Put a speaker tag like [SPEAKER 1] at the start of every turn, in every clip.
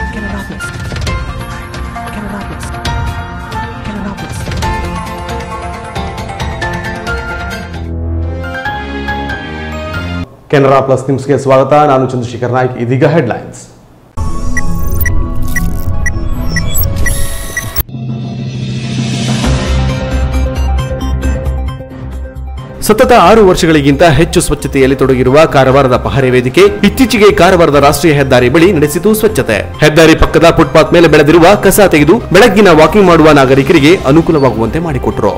[SPEAKER 1] Canarapolis. Canarapolis. Canarapolis.
[SPEAKER 2] Canara plus ನ್ಯೂಸ್ಗೆ ಸ್ವಾಗತ ನಾನು ಚಂದ್ರಶೇಖರ್ ನಾಯ್ಕ್ ಇದೀಗ ಹೆಡ್ಲೈನ್ಸ್ ಸತತ ಆರು ವರ್ಷಗಳಿಗಿಂತ ಹೆಚ್ಚು ಸ್ವಚ್ಛತೆಯಲ್ಲಿ ತೊಡಗಿರುವ ಕಾರವಾರದ ಪಹರೆ ವೇದಿಕೆ ಇತ್ತೀಚೆಗೆ ಕಾರವಾರದ ರಾಷ್ಟ್ರೀಯ ಹೆದ್ದಾರಿ ಬಳಿ ನಡೆಸಿತು ಸ್ವಚ್ಛತೆ ಹೆದ್ದಾರಿ ಪಕ್ಕದ ಫುಟ್ಪಾತ್ ಮೇಲೆ ಬೆಳೆದಿರುವ ಕಸ ತೆಗೆದು ಬೆಳಗ್ಗಿನ ವಾಕಿಂಗ್ ಮಾಡುವ ನಾಗರಿಕರಿಗೆ ಅನುಕೂಲವಾಗುವಂತೆ ಮಾಡಿಕೊಟ್ಟರು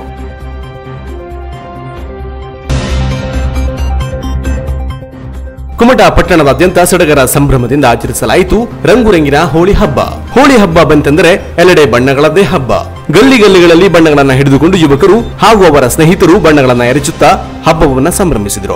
[SPEAKER 2] ಕುಮಟಾ ಪಟ್ಟಣದಾದ್ಯಂತ ಸಡಗರ ಸಂಭ್ರಮದಿಂದ ಆಚರಿಸಲಾಯಿತು ರಂಗುರಂಗಿನ ಹೋಳಿ ಹಬ್ಬ ಹೋಳಿ ಹಬ್ಬ ಬಂತೆಂದರೆ ಎಲ್ಲೆಡೆ ಬಣ್ಣಗಳದ್ದೇ ಹಬ್ಬ ಗಲ್ಲಿ ಗಲ್ಲಿಗಳಲ್ಲಿ ಬಣ್ಣಗಳನ್ನ ಹಿಡಿದುಕೊಂಡು ಯುವಕರು ಹಾಗೂ ಅವರ ಸ್ನೇಹಿತರು ಬಣ್ಣಗಳನ್ನ ಎರಚುತ್ತಾ ಹಬ್ಬವನ್ನ ಸಂಭ್ರಮಿಸಿದರು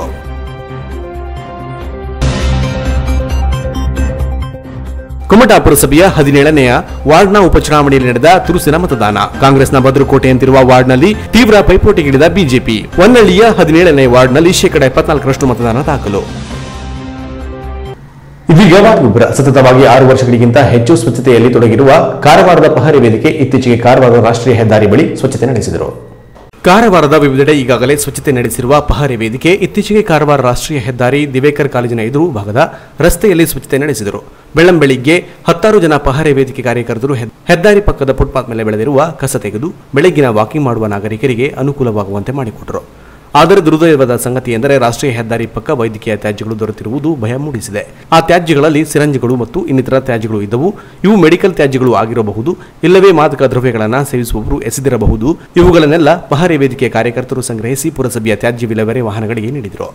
[SPEAKER 2] ಕುಮಟಾ ಪುರಸಭೆಯ ಹದಿನೇಳನೆಯ ವಾರ್ಡ್ನ ಉಪಚುನಾವಣೆಯಲ್ಲಿ ನಡೆದ ತುರುಸಿನ ಮತದಾನ ಕಾಂಗ್ರೆಸ್ನ ಭದ್ರಕೋಟೆಯಂತಿರುವ ವಾರ್ಡ್ನಲ್ಲಿ ತೀವ್ರ ಪೈಪೋಟಿಗಿಳಿದ ಬಿಜೆಪಿ ಹೊನ್ನಳ್ಳಿಯ ಹದಿನೇಳನೇ ವಾರ್ಡ್ನಲ್ಲಿ ಶೇಕಡ ಎಪ್ಪತ್ನಾಲ್ಕರಷ್ಟು ಮತದಾನ ದಾಖಲು ಇದೀಗ ವಾರ್ತೆವಿವರ ಸತತವಾಗಿ ಆರು ವರ್ಷಗಳಿಗಿಂತ ಹೆಚ್ಚು ಸ್ವಚ್ಛತೆಯಲ್ಲಿ ತೊಡಗಿರುವ ಕಾರವಾರದ ಪಹರೆ ವೇದಿಕೆ ಇತ್ತೀಚೆಗೆ ಕಾರವಾರ ರಾಷ್ಟ್ರೀಯ ಹೆದ್ದಾರಿ ಬಳಿ ಸ್ವಚ್ಛತೆ ನಡೆಸಿದರು ಕಾರವಾರದ ವಿವಿಧೆಡೆ ಈಗಾಗಲೇ ಸ್ವಚ್ಛತೆ ನಡೆಸಿರುವ ಪಹರೆ ವೇದಿಕೆ ಇತ್ತೀಚೆಗೆ ಕಾರವಾರ ರಾಷ್ಟ್ರೀಯ ಹೆದ್ದಾರಿ ದಿವೇಕರ್ ಕಾಲೇಜಿನ ಎದುರು ಭಾಗದ ರಸ್ತೆಯಲ್ಲಿ ಸ್ವಚ್ಛತೆ ನಡೆಸಿದರು ಬೆಳ್ಳಂಬೆಳಿಗ್ಗೆ ಹತ್ತಾರು ಜನ ಪಹರೆ ವೇದಿಕೆ ಕಾರ್ಯಕರ್ತರು ಹೆದ್- ಹೆದ್ದಾರಿ ಪಕ್ಕದ ಫುಟ್ಪಾತ್ ಮೇಲೆ ಬೆಳೆದಿರುವ ಕಸ ತೆಗೆದು ಬೆಳಗ್ಗಿನ ವಾಕಿಂಗ್ ಮಾಡುವ ನಾಗರಿಕರಿಗೆ ಅನುಕೂಲವಾಗುವಂತೆ ಮಾಡಿಕೊಟ್ಟರು ಆದರೆ ದುರ್ದೈವದ ಸಂಗತಿ ಎಂದರೆ ರಾಷ್ಟ್ರೀಯ ಹೆದ್ದಾರಿ ಪಕ್ಕ ವೈದ್ಯಕೀಯ ತ್ಯಾಜ್ಯಗಳು ದೊರೆತಿರುವುದು ಭಯ ಮೂಡಿಸಿದೆ ಆ ತ್ಯಾಜ್ಯಗಳಲ್ಲಿ ಸಿರಂಜಿಗಳು ಮತ್ತು ಇನ್ನಿತರ ತ್ಯಾಜ್ಯಗಳು ಇದ್ದವು ಇವು ಮೆಡಿಕಲ್ ತ್ಯಾಜ್ಯಗಳು ಆಗಿರಬಹುದು ಇಲ್ಲವೇ ಮಾದಕ ದ್ರವ್ಯಗಳನ್ನು ಸೇವಿಸುವವರು ಎಸೆದಿರಬಹುದು ಇವುಗಳನ್ನೆಲ್ಲ ಪಹರೆ ವೇದಿಕೆಯ ಕಾರ್ಯಕರ್ತರು ಸಂಗ್ರಹಿಸಿ ಪುರಸಭೆಯ ತ್ಯಾಜ್ಯ ವಿಲೇವಾರಿ ವಾಹನಗಳಿಗೆ ನೀಡಿದರು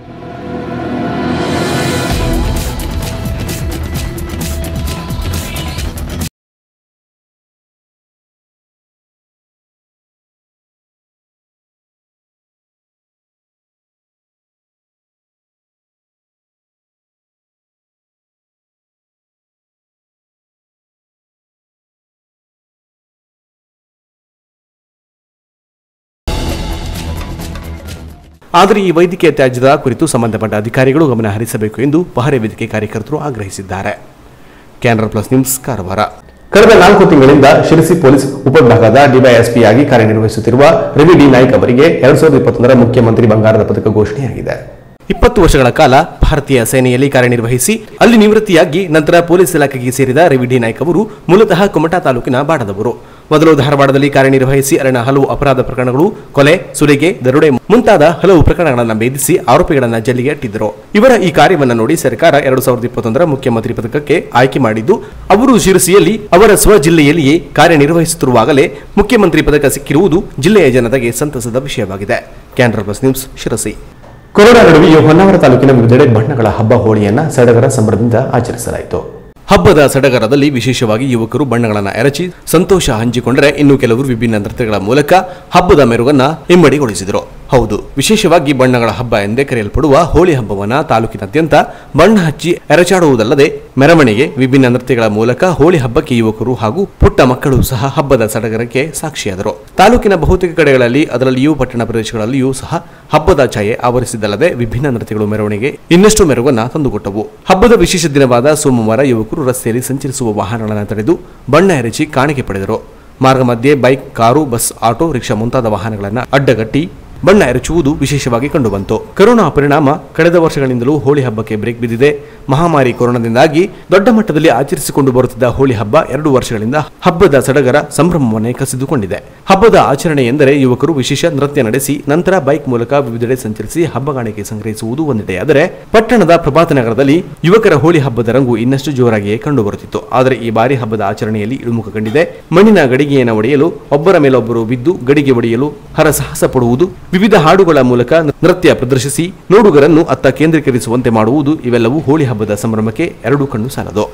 [SPEAKER 2] ಆದರೆ ಈ ವೈದ್ಯಕೀಯ ತ್ಯಾಜ್ಯದ ಕುರಿತು ಸಂಬಂಧಪಟ್ಟ ಅಧಿಕಾರಿಗಳು ಗಮನ ಹರಿಸಬೇಕು ಎಂದು ಪಹರೆ ವೇದಿಕೆ ಕಾರ್ಯಕರ್ತರು ಆಗ್ರಹಿಸಿದ್ದಾರೆ ಕ್ಯಾನರಾ ಪ್ಲಸ್ ನ್ಯೂಸ್ ಕಾರವಾರ ಕಳೆದ ನಾಲ್ಕು ತಿಂಗಳಿಂದ ಶಿರಸಿ ಪೊಲೀಸ್ ಉಪವಿಭಾಗದ ಡಿವೈಎಸ್ಪಿಯಾಗಿ ಕಾರ್ಯನಿರ್ವಹಿಸುತ್ತಿರುವ ರವಿ ಡಿ ನಾಯ್ಕ್ ಅವರಿಗೆ ಎರಡ್ ಸಾವಿರದ ಇಪ್ಪತ್ತೊಂದರ ಮುಖ್ಯಮಂತ್ರಿ ಬಂಗಾರದ ಪದಕ ಘೋಷಣೆಯಾಗಿದೆ ಇಪ್ಪತ್ತು ವರ್ಷಗಳ ಕಾಲ ಭಾರತೀಯ ಸೇನೆಯಲ್ಲಿ ಕಾರ್ಯನಿರ್ವಹಿಸಿ ಅಲ್ಲಿ ನಿವೃತ್ತಿಯಾಗಿ ನಂತರ ಪೊಲೀಸ್ ಇಲಾಖೆಗೆ ಸೇರಿದ ರವಿ ಡಿ ನಾಯ್ಕ್ ಅವರು ಮೂಲತಃ ಕುಮಟಾ ತಾಲೂಕಿನ ಬಾಡದವರು ಮೊದಲು ಧಾರವಾಡದಲ್ಲಿ ಕಾರ್ಯನಿರ್ವಹಿಸಿ ಅಲ್ಲಿನ ಹಲವು ಅಪರಾಧ ಪ್ರಕರಣಗಳು ಕೊಲೆ ಸುಲಿಗೆ ದರೋಡೆ ಮುಂತಾದ ಹಲವು ಪ್ರಕರಣಗಳನ್ನು ಭೇದಿಸಿ ಆರೋಪಿಗಳನ್ನು ಜಲ್ಲಿಗೆ ಅಟ್ಟಿದ್ದರು ಇವರ ಈ ಕಾರ್ಯವನ್ನು ನೋಡಿ ಸರ್ಕಾರ ಎರಡು ಸಾವಿರದ ಇಪ್ಪತ್ತೊಂದರ ಮುಖ್ಯಮಂತ್ರಿ ಪದಕಕ್ಕೆ ಆಯ್ಕೆ ಮಾಡಿದ್ದು ಅವರು ಶಿರಸಿಯಲ್ಲಿ ಅವರ ಸ್ವ ಜಿಲ್ಲೆಯಲ್ಲಿಯೇ ಕಾರ್ಯನಿರ್ವಹಿಸುತ್ತಿರುವಾಗಲೇ ಮುಖ್ಯಮಂತ್ರಿ ಪದಕ ಸಿಕ್ಕಿರುವುದು ಜಿಲ್ಲೆಯ ಜನತೆಗೆ ಸಂತಸದ ವಿಷಯವಾಗಿದೆ Canara plus news Sirsi corona ನಡುವೆಯೂ ಹೊನ್ನಾವರ ತಾಲೂಕಿನ ವಿವಿಧೆಡೆ ಬಣ್ಣಗಳ ಹಬ್ಬ ಹೋಳಿಯನ್ನ ಸಡಗರ ಸಂಭ್ರಮದಿಂದ ಆಚರಿಸಲಾಯಿತು ಹಬ್ಬದ ಸಡಗರದಲ್ಲಿ ವಿಶೇಷವಾಗಿ ಯುವಕರು ಬಣ್ಣಗಳನ್ನು ಎರಚಿ ಸಂತೋಷ ಹಂಚಿಕೊಂಡರೆ ಇನ್ನು ಕೆಲವರು ವಿಭಿನ್ನ ನೃತ್ಯಗಳ ಮೂಲಕ ಹಬ್ಬದ ಮೆರುಗನ್ನ ಇಮ್ಮಡಿಗೊಳಿಸಿದರು ಹೌದು ವಿಶೇಷವಾಗಿ ಬಣ್ಣಗಳ ಹಬ್ಬ ಎಂದೇ ಕರೆಯಲ್ಪಡುವ ಹೋಳಿ ಹಬ್ಬವನ್ನ ತಾಲೂಕಿನಾದ್ಯಂತ ಬಣ್ಣ ಹಚ್ಚಿ ಎರಚಾಡುವುದಲ್ಲದೆ ಮೆರವಣಿಗೆ ವಿಭಿನ್ನ ನೃತ್ಯಗಳ ಮೂಲಕ ಹೋಳಿ ಹಬ್ಬಕ್ಕೆ ಯುವಕರು ಹಾಗೂ ಪುಟ್ಟ ಮಕ್ಕಳು ಸಹ ಹಬ್ಬದ ಸಡಗರಕ್ಕೆ ಸಾಕ್ಷಿಯಾದರು ತಾಲೂಕಿನ ಬಹುತೇಕ ಕಡೆಗಳಲ್ಲಿ ಅದರಲ್ಲಿಯೂ ಪಟ್ಟಣ ಪ್ರದೇಶಗಳಲ್ಲಿಯೂ ಸಹ ಹಬ್ಬದ ಛಾಯೆ ಆವರಿಸಿದ್ದಲ್ಲದೆ ವಿಭಿನ್ನ ನೃತ್ಯಗಳು ಮೆರವಣಿಗೆ ಇನ್ನಷ್ಟು ಮೆರುಗನ್ನ ತಂದುಕೊಟ್ಟವು ಹಬ್ಬದ ವಿಶೇಷ ದಿನವಾದ ಸೋಮವಾರ ಯುವಕರು ರಸ್ತೆಯಲ್ಲಿ ಸಂಚರಿಸುವ ವಾಹನಗಳನ್ನು ತಡೆದು ಬಣ್ಣ ಎರಚಿ ಕಾಣಿಕೆ ಪಡೆದರು ಮಾರ್ಗ ಮಧ್ಯೆ bike car bus auto rickshaw ಮುಂತಾದ ವಾಹನಗಳನ್ನು ಅಡ್ಡಗಟ್ಟಿ ಬಣ್ಣ ಎರಚುವುದು ವಿಶೇಷವಾಗಿ ಕಂಡುಬಂತು ಕರೋನಾ ಪರಿಣಾಮ ಕಳೆದ ವರ್ಷಗಳಿಂದಲೂ ಹೋಳಿ ಹಬ್ಬಕ್ಕೆ ಬ್ರೇಕ್ ಬಿದ್ದಿದೆ ಮಹಾಮಾರಿ ಕೊರೋನಾದಿಂದಾಗಿ ದೊಡ್ಡ ಮಟ್ಟದಲ್ಲಿ ಆಚರಿಸಿಕೊಂಡು ಬರುತ್ತಿದ್ದ ಹೋಳಿ ಹಬ್ಬ ಎರಡು ವರ್ಷಗಳಿಂದ ಹಬ್ಬದ ಸಡಗರ ಸಂಭ್ರಮವನ್ನೇ ಕಸಿದುಕೊಂಡಿದೆ ಹಬ್ಬದ ಆಚರಣೆ ಎಂದರೆ ಯುವಕರು ವಿಶೇಷ ನೃತ್ಯ ನಡೆಸಿ ನಂತರ ಬೈಕ್ ಮೂಲಕ ವಿವಿಧೆಡೆ ಸಂಚರಿಸಿ ಹಬ್ಬ ಕಾಣಿಕೆ ಸಂಗ್ರಹಿಸುವುದು ಒಂದೆಡೆಯಾದರೆ ಪಟ್ಟಣದ ಪ್ರಭಾತ ನಗರದಲ್ಲಿ ಯುವಕರ ಹೋಳಿ ಹಬ್ಬದ ರಂಗು ಇನ್ನಷ್ಟು ಜೋರಾಗಿಯೇ ಕಂಡುಬರುತ್ತಿತ್ತು ಆದರೆ ಈ ಬಾರಿ ಹಬ್ಬದ ಆಚರಣೆಯಲ್ಲಿ ಇಳುಮುಖ ಕಂಡಿದೆ ಮಣ್ಣಿನ ಗಡಿಗೆಯನ್ನು ಒಡೆಯಲು ಒಬ್ಬರ ಮೇಲೊಬ್ಬರು ಬಿದ್ದು ಗಡಿಗೆ ಒಡೆಯಲು ಹರಸಾಹಸ ಪಡುವುದು ವಿವಿಧ ಹಾಡುಗಳ ಮೂಲಕ ನೃತ್ಯ ಪ್ರದರ್ಶಿಸಿ ನೋಡುಗರನ್ನು ಅತ್ತ ಕೇಂದ್ರೀಕರಿಸುವಂತೆ ಮಾಡುವುದು ಇವೆಲ್ಲವೂ ಹೋಳಿ ಹಬ್ಬದ ಸಂಭ್ರಮಕ್ಕೆ ಎರಡೂ ಕಣ್ಣು ಸಾಲದು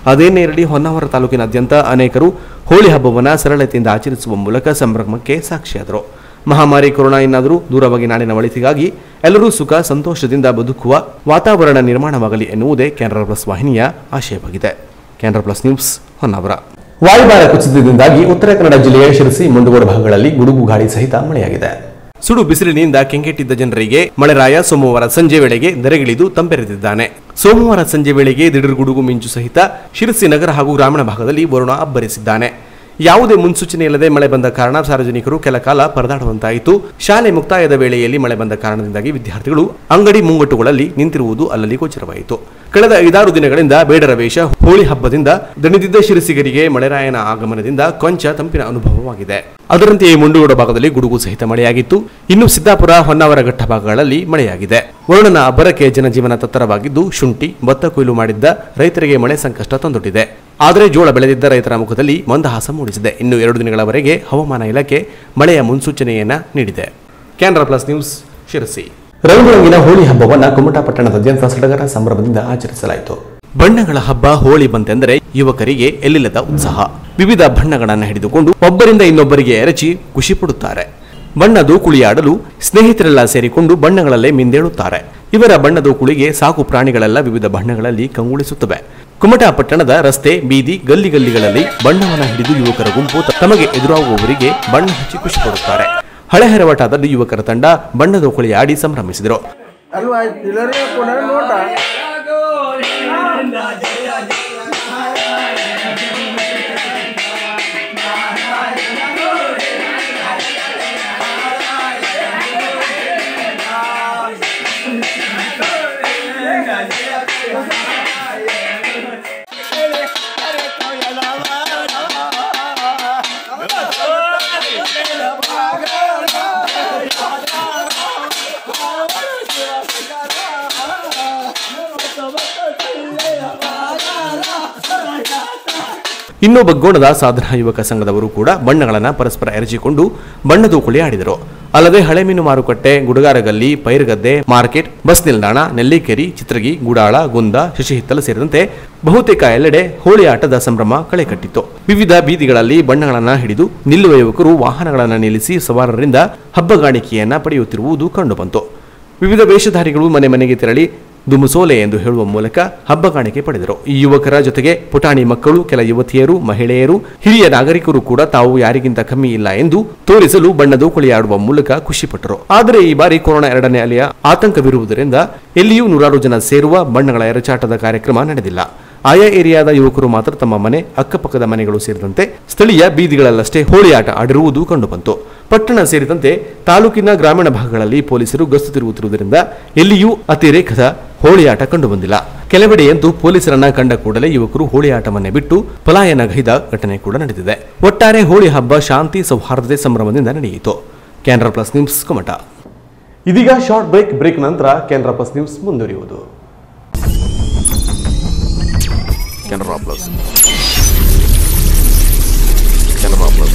[SPEAKER 2] ಅದೇನೇ ಇರಲಿ ಹೊನ್ನಾವರ ತಾಲೂಕಿನಾದ್ಯಂತ ಅನೇಕರು ಹೋಳಿ ಹಬ್ಬವನ್ನು ಸರಳತೆಯಿಂದ ಆಚರಿಸುವ ಮೂಲಕ ಸಂಭ್ರಮಕ್ಕೆ ಸಾಕ್ಷಿಯಾದರು ಮಹಾಮಾರಿ ಕೊರೋನಾ ಇನ್ನಾದರೂ ದೂರವಾಗಿ ನಾಡಿನ ಒಳಿತಿಗಾಗಿ ಎಲ್ಲರೂ ಸುಖ ಸಂತೋಷದಿಂದ ಬದುಕುವ ವಾತಾವರಣ ನಿರ್ಮಾಣವಾಗಲಿ ಎನ್ನುವುದೇ ಕೆನರಾ ಪ್ಲಸ್ ವಾಹಿನಿಯ ಆಶಯವಾಗಿದೆ ಕೆನರಾ ಪ್ಲಸ್ ನ್ಯೂಸ್ ಹೊನ್ನಾವರ ವಾಯುಭಾರ ಕುಸಿತದಿಂದಾಗಿ ಉತ್ತರ ಕನ್ನಡ ಜಿಲ್ಲೆಯ ಶಿರಸಿ ಮುಂಡಗೋಡ ಭಾಗಗಳಲ್ಲಿ ಗುಡುಗು ಗಾಳಿ ಸಹಿತ ಮಳೆಯಾಗಿದೆ ಸುಡು ಬಿಸಿಲಿನಿಂದ ಕೆಂಗೆಟ್ಟಿದ್ದ ಜನರಿಗೆ ಮಳೆರಾಯ ಸೋಮವಾರ ಸಂಜೆ ವೇಳೆಗೆ ನೆರೆಗಿಳಿದು ತಂಪೆರೆದಿದ್ದಾನೆ ಸೋಮವಾರ ಸಂಜೆ ವೇಳೆಗೆ ದಿಢೀರ್ ಗುಡುಗು ಮಿಂಚು ಸಹಿತ ಶಿರಸಿ ನಗರ ಹಾಗೂ ಗ್ರಾಮೀಣ ಭಾಗದಲ್ಲಿ ವರುಣ ಅಬ್ಬರಿಸಿದ್ದಾನೆ ಯಾವುದೇ ಮುನ್ಸೂಚನೆ ಇಲ್ಲದೆ ಮಳೆ ಬಂದ ಕಾರಣ ಸಾರ್ವಜನಿಕರು ಕೆಲ ಕಾಲ ಪರದಾಡುವಂತಾಯಿತು ಶಾಲೆ ಮುಕ್ತಾಯದ ವೇಳೆಯಲ್ಲಿ ಮಳೆ ಬಂದ ಕಾರಣದಿಂದಾಗಿ ವಿದ್ಯಾರ್ಥಿಗಳು ಅಂಗಡಿ ಮುಂಗಟ್ಟುಗಳಲ್ಲಿ ನಿಂತಿರುವುದು ಅಲ್ಲಲ್ಲಿ ಗೋಚರವಾಯಿತು ಕಳೆದ ಐದಾರು ದಿನಗಳಿಂದ ಬೇಡರ ವೇಷ ಹೋಳಿ ಹಬ್ಬದಿಂದ ದಣಿದಿದ್ದ ಶಿರಸಿಗರಿಗೆ ಮಳೆರಾಯನ ಆಗಮನದಿಂದ ಕೊಂಚ ತಂಪಿನ ಅನುಭವವಾಗಿದೆ ಅದರಂತೆಯೇ ಮುಂಡಗೋಡ ಭಾಗದಲ್ಲಿ ಗುಡುಗು ಸಹಿತ ಮಳೆಯಾಗಿತ್ತು ಇನ್ನು ಸಿದ್ದಾಪುರ ಹೊನ್ನಾವರ ಘಟ್ಟ ಭಾಗಗಳಲ್ಲಿ ಮಳೆಯಾಗಿದೆ ವರುಣನ ಅಬ್ಬರಕ್ಕೆ ಜನಜೀವನ ತತ್ತರವಾಗಿದ್ದು ಶುಂಠಿ ಭತ್ತ ಕೊಯ್ಲು ಮಾಡಿದ್ದ ರೈತರಿಗೆ ಮಳೆ ಸಂಕಷ್ಟ ತಂದೊಡ್ಡಿದೆ ಆದರೆ ಜೋಳ ಬೆಳೆದಿದ್ದ ರೈತರ ಮುಖದಲ್ಲಿ ಮಂದಹಾಸ ಮೂಡಿಸಿದೆ ಇನ್ನು ಎರಡು ದಿನಗಳವರೆಗೆ ಹವಾಮಾನ ಇಲಾಖೆ ಮಳೆಯ ಮುನ್ಸೂಚನೆಯನ್ನ ನೀಡಿದೆ ಕ್ಯಾನ್ರಾ ಪ್ಲಸ್ ನ್ಯೂಸ್ ಶಿರಸಿ ರಂಗುರಂಗಿನ ಹೋಳಿ ಹಬ್ಬವನ್ನ ಕುಮಟಾ ಪಟ್ಟಣದಾದ್ಯಂತ ಸಡಗರ ಸಂಭ್ರಮದಿಂದ ಆಚರಿಸಲಾಯಿತು ಬಣ್ಣಗಳ ಹಬ್ಬ ಹೋಳಿ ಬಂತೆಂದರೆ ಯುವಕರಿಗೆ ಎಲ್ಲಿಲ್ಲದ ಉತ್ಸಾಹ ವಿವಿಧ ಬಣ್ಣಗಳನ್ನು ಹಿಡಿದುಕೊಂಡು ಒಬ್ಬರಿಂದ ಇನ್ನೊಬ್ಬರಿಗೆ ಎರಚಿ ಖುಷಿ ಪಡುತ್ತಾರೆ ಬಣ್ಣದು ಕುಳಿಯಾಡಲು ಸ್ನೇಹಿತರೆಲ್ಲ ಸೇರಿಕೊಂಡು ಬಣ್ಣಗಳಲ್ಲೇ ಮಿಂದೇಳುತ್ತಾರೆ ಇವರ ಬಣ್ಣದ ಕುಳಿಗೆ ಸಾಕು ಪ್ರಾಣಿಗಳೆಲ್ಲ ವಿವಿಧ ಬಣ್ಣಗಳಲ್ಲಿ ಕಂಗೊಳಿಸುತ್ತವೆ ಕುಮಟಾ ಪಟ್ಟಣದ ರಸ್ತೆ ಬೀದಿ ಗಲ್ಲಿ ಗಲ್ಲಿಗಳಲ್ಲಿ ಬಣ್ಣವನ್ನ ಹಿಡಿದು ಯುವಕರ ಗುಂಪು ತ- ತಮಗೆ ಎದುರಾಗುವವರಿಗೆ ಬಣ್ಣ ಹಚ್ಚಿ ಖುಷಿ ಪಡುತ್ತಾರೆ ಹಳೆಹರವಟದಲ್ಲಿ ಯುವಕರ ತಂಡ ಬಣ್ಣದ ಕುಳಿ ಆಡಿ ಸಂಭ್ರಮಿಸಿದರು
[SPEAKER 3] ಅಲ್ವಾ ಇಲ್ಲರೇ ಕೊಡೋಣ ನೋಟ
[SPEAKER 2] ಇನ್ನೊಬ್ಬ ಗೋಣದ ಸಾಧನಾ ಯುವಕ ಸಂಘದವರು ಕೂಡ ಬಣ್ಣಗಳನ್ನು ಪರಸ್ಪರ ಎರಚಿಕೊಂಡು ಬಣ್ಣದ ಕುಳಿ ಆಡಿದರು ಅಲ್ಲದೆ ಹಳೆ ಮೀನು ಮಾರುಕಟ್ಟೆ ಗುಡುಗಾರಗಲ್ಲಿ ಪೈರ್ಗದ್ದೆ ಮಾರ್ಕೆಟ್ ಬಸ್ ನಿಲ್ದಾಣ ನೆಲ್ಲಿಕೆರಿ ಚಿತ್ರಗಿ ಗುಡಾಳ ಗುಂದ ಶಶಿಹಿತ್ತಲ ಸೇರಿದಂತೆ ಬಹುತೇಕ ಎಲ್ಲೆಡೆ ಹೋಳಿ ಆಟದ ಸಂಭ್ರಮ ಕಳೆಕಟ್ಟಿತ್ತು ವಿವಿಧ ಬೀದಿಗಳಲ್ಲಿ ಬಣ್ಣಗಳನ್ನು ಹಿಡಿದು ನಿಲ್ಲುವ ಯುವಕರು ವಾಹನಗಳನ್ನು ನಿಲ್ಲಿಸಿ ಸವಾರರಿಂದ ಹಬ್ಬಗಾಣಿಕೆಯನ್ನ ಪಡೆಯುತ್ತಿರುವುದು ಕಂಡುಬಂತು ವಿವಿಧ ವೇಷಧಾರಿಗಳು ಮನೆ ಮನೆಗೆ ತೆರಳಿ ದುಮುಸೋಲೆ ಎಂದು ಹೇಳುವ ಮೂಲಕ ಹಬ್ಬ ಕಾಣಿಕೆ ಪಡೆದರು ಈ ಯುವಕರ ಜೊತೆಗೆ ಪುಟಾಣಿ ಮಕ್ಕಳು ಕೆಲ ಯುವತಿಯರು ಮಹಿಳೆಯರು ಹಿರಿಯ ನಾಗರಿಕರು ಕೂಡ ತಾವು ಯಾರಿಗಿಂತ ಕಮ್ಮಿ ಇಲ್ಲ ಎಂದು ತೋರಿಸಲು ಬಣ್ಣದ ಕುಳಿಯಾಡುವ ಮೂಲಕ ಖುಷಿಪಟ್ಟರು ಆದರೆ ಈ ಬಾರಿ ಕೊರೋನಾ ಎರಡನೇ ಅಲೆಯ ಆತಂಕವಿರುವುದರಿಂದ ಎಲ್ಲಿಯೂ ನೂರಾರು ಜನ ಸೇರುವ ಬಣ್ಣಗಳ ಎರಚಾಟದ ಕಾರ್ಯಕ್ರಮ ನಡೆದಿಲ್ಲ ಆಯಾ ಏರಿಯಾದ ಯುವಕರು ಮಾತ್ರ ತಮ್ಮ ಮನೆ ಅಕ್ಕಪಕ್ಕದ ಮನೆಗಳು ಸೇರಿದಂತೆ ಸ್ಥಳೀಯ ಬೀದಿಗಳಲ್ಲಷ್ಟೇ ಹೋಳಿ ಆಟ ಆಡಿರುವುದು ಕಂಡುಬಂತು ಪಟ್ಟಣ ಸೇರಿದಂತೆ ತಾಲೂಕಿನ ಗ್ರಾಮೀಣ ಭಾಗಗಳಲ್ಲಿ ಪೊಲೀಸರು ಗಸ್ತು ತಿರುಗುತ್ತಿರುವುದರಿಂದ ಎಲ್ಲಿಯೂ ಅತಿರೇಕದ ಹೋಳಿ ಆಟ ಕಂಡುಬಂದಿಲ್ಲ ಕೆಲವೆಡೆಯಂತೂ ಪೊಲೀಸರನ್ನ ಕಂಡ ಕೂಡಲೇ ಯುವಕರು ಹೋಳಿ ಆಟವನ್ನೇ ಬಿಟ್ಟು ಪಲಾಯನಗೈದ ಘಟನೆ ಕೂಡ ನಡೆದಿದೆ ಒಟ್ಟಾರೆ ಹೋಳಿ ಹಬ್ಬ ಶಾಂತಿ ಸೌಹಾರ್ದತೆ ಸಂಭ್ರಮದಿಂದ ನಡೆಯಿತು ಕ್ಯಾನ್ರಾ ಪ್ಲಸ್ ನ್ಯೂಸ್ ಕಮಟ ಇದೀಗ ಶಾರ್ಟ್ ಬ್ರೇಕ್ ಬ್ರೇಕ್ ನಂತರ ಕ್ಯಾನ್ರಾ ಪ್ಲಸ್ ನ್ಯೂಸ್ ಮುಂದುವರಿಯುವುದು ಕೆನರಾ ಪ್ಲಸ್ ಕೆನರಾ ಪ್ಲಸ್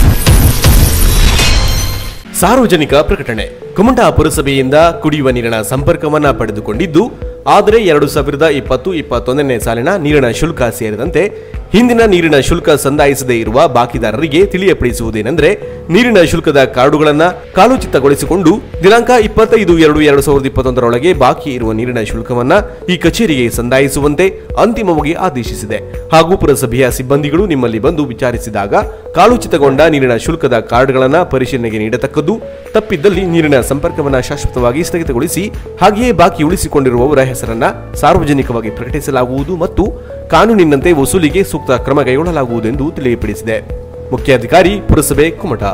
[SPEAKER 2] ಸಾರ್ವಜನಿಕ ಪ್ರಕಟಣೆ ಕುಮಟಾ ಪುರಸಭೆಯಿಂದ ಕುಡಿಯುವ ನೀರಿನ ಸಂಪರ್ಕವನ್ನ ಪಡೆದುಕೊಂಡಿದ್ದು ಆದರೆ ಎರಡು ಸಾವಿರದ ಇಪ್ಪತ್ತು ಇಪ್ಪತ್ತೊಂದನೇ ಸಾಲಿನ ನೀರಿನ ಶುಲ್ಕ ಸೇರಿದಂತೆ ಹಿಂದಿನ ನೀರಿನ ಶುಲ್ಕ ಸಂದಾಯಿಸದೇ ಇರುವ ಬಾಕಿದಾರರಿಗೆ ತಿಳಿಯಪಡಿಸುವುದೇನೆಂದರೆ ನೀರಿನ ಶುಲ್ಕದ ಕಾರ್ಡುಗಳನ್ನ ಕಾಲೋಚಿತಗೊಳಿಸಿಕೊಂಡು ದಿನಾಂಕ ಇಪ್ಪತ್ತೈದು ಎರಡು ಎರಡು ಸಾವಿರದ ಇಪ್ಪತ್ತೊಂದರೊಳಗೆ ಬಾಕಿ ಇರುವ ನೀರಿನ ಶುಲ್ಕವನ್ನ ಈ ಕಚೇರಿಗೆ ಸಂದಾಯಿಸುವಂತೆ ಅಂತಿಮವಾಗಿ ಆದೇಶಿಸಿದೆ ಹಾಗೂ ಪುರಸಭೆಯ ಸಿಬ್ಬಂದಿಗಳು ನಿಮ್ಮಲ್ಲಿ ಬಂದು ವಿಚಾರಿಸಿದಾಗ ಕಾಲೋಚಿತಗೊಂಡ ನೀರಿನ ಶುಲ್ಕದ ಕಾರ್ಡ್ಗಳನ್ನ ಪರಿಶೀಲನೆಗೆ ನೀಡತಕ್ಕದ್ದು ತಪ್ಪಿದ್ದಲ್ಲಿ ನೀರಿನ ಸಂಪರ್ಕವನ್ನ ಶಾಶ್ವತವಾಗಿ ಸ್ಥಗಿತಗೊಳಿಸಿ ಹಾಗೆಯೇ ಬಾಕಿ ಉಳಿಸಿಕೊಂಡಿರುವವರ ಹೆಸರನ್ನ ಸಾರ್ವಜನಿಕವಾಗಿ ಪ್ರಕಟಿಸಲಾಗುವುದು ಮತ್ತು ಕಾನೂನಿನಂತೆ ವಸೂಲಿಗೆ ಸೂಕ್ತ ಕ್ರಮ ಕೈಗೊಳ್ಳಲಾಗುವುದು ಎಂದು ತಿಳಿಯಪಡಿಸಿದೆ ಮುಖ್ಯಾಧಿಕಾರಿ ಪುರಸಭೆ ಕುಮಟಾ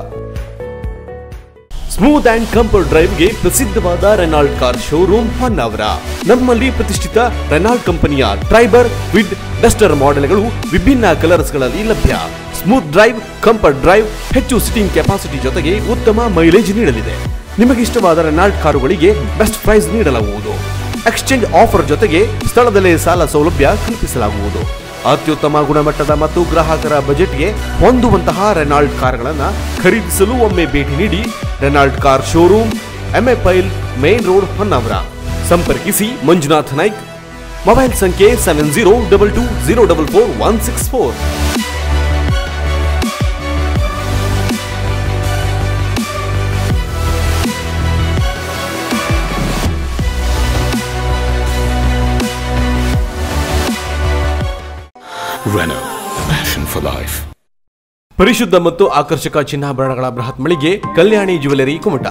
[SPEAKER 2] ಸ್ಮೂತ್ ಅಂಡ್ ಕಂಫರ್ಟ್ ಡ್ರೈವ್ಗೆ ಪ್ರಸಿದ್ಧವಾದ ರೆನಾಲ್ಡ್ ಕಾರ್ ಶೋರೂಮ್ ಹೊನ್ನಾವರ ನಮ್ಮಲ್ಲಿ ಪ್ರತಿಷ್ಠಿತ ರೆನಾಲ್ಡ್ ಕಂಪನಿಯ ಟ್ರೈಬರ್ ವಿಡ್ ಡಸ್ಟರ್ ಮಾಡೆಲ್ಗಳು ವಿಭಿನ್ನ ಕಲರ್ಸ್ಗಳಲ್ಲಿ ಲಭ್ಯ ಸ್ಮೂತ್ ಡ್ರೈವ್ ಕಂಫರ್ಟ್ ಡ್ರೈವ್ ಹೆಚ್ಚು ಸಿಟಿಂಗ್ ಕೆಪಾಸಿಟಿ ಜೊತೆಗೆ ಉತ್ತಮ ಮೈಲೇಜ್ ನೀಡಲಿದೆ ನಿಮಗೆ ಇಷ್ಟವಾದ ರೆನಾಲ್ಡ್ ಕಾರುಗಳಿಗೆ ಬೆಸ್ಟ್ ಪ್ರೈಸ್ ನೀಡಲಾಗುವುದು ಎಕ್ಸ್ಚೇಂಜ್ ಆಫರ್ ಜೊತೆಗೆ ಸ್ಥಳದಲ್ಲೇ ಸಾಲ ಸೌಲಭ್ಯ ಕಲ್ಪಿಸಲಾಗುವುದು ಅತ್ಯುತ್ತಮ ಗುಣಮಟ್ಟದ ಮತ್ತು ಗ್ರಾಹಕರ ಬಜೆಟ್ಗೆ ಹೊಂದುವಂತಹ ರೆನಾಲ್ಡ್ ಕಾರ್ಗಳನ್ನು ಖರೀದಿಸಲು ಒಮ್ಮೆ ಭೇಟಿ ನೀಡಿ ರೆನಾಲ್ಡ್ ಕಾರ್ ಶೋರೂಮ್ ಎಂಎ ಪೈಲ್ ಮೇನ್ ರೋಡ್ ಹೊನ್ನಾವರ ಸಂಪರ್ಕಿಸಿ ಮಂಜುನಾಥ್ ನಾಯ್ಕ್ ಮೊಬೈಲ್ ಸಂಖ್ಯೆ seven zero double two zero double four one six four
[SPEAKER 4] Renault, passion for life.
[SPEAKER 2] ಪರಿಶುದ್ಧ ಮತ್ತು ಆಕರ್ಷಕ ಚಿನ್ನಾಭರಣಗಳ ಬೃಹತ್ ಮಳಿಗೆ ಕಲ್ಯಾಣಿ ಜ್ಯುವೆಲರಿ ಕುಮಟ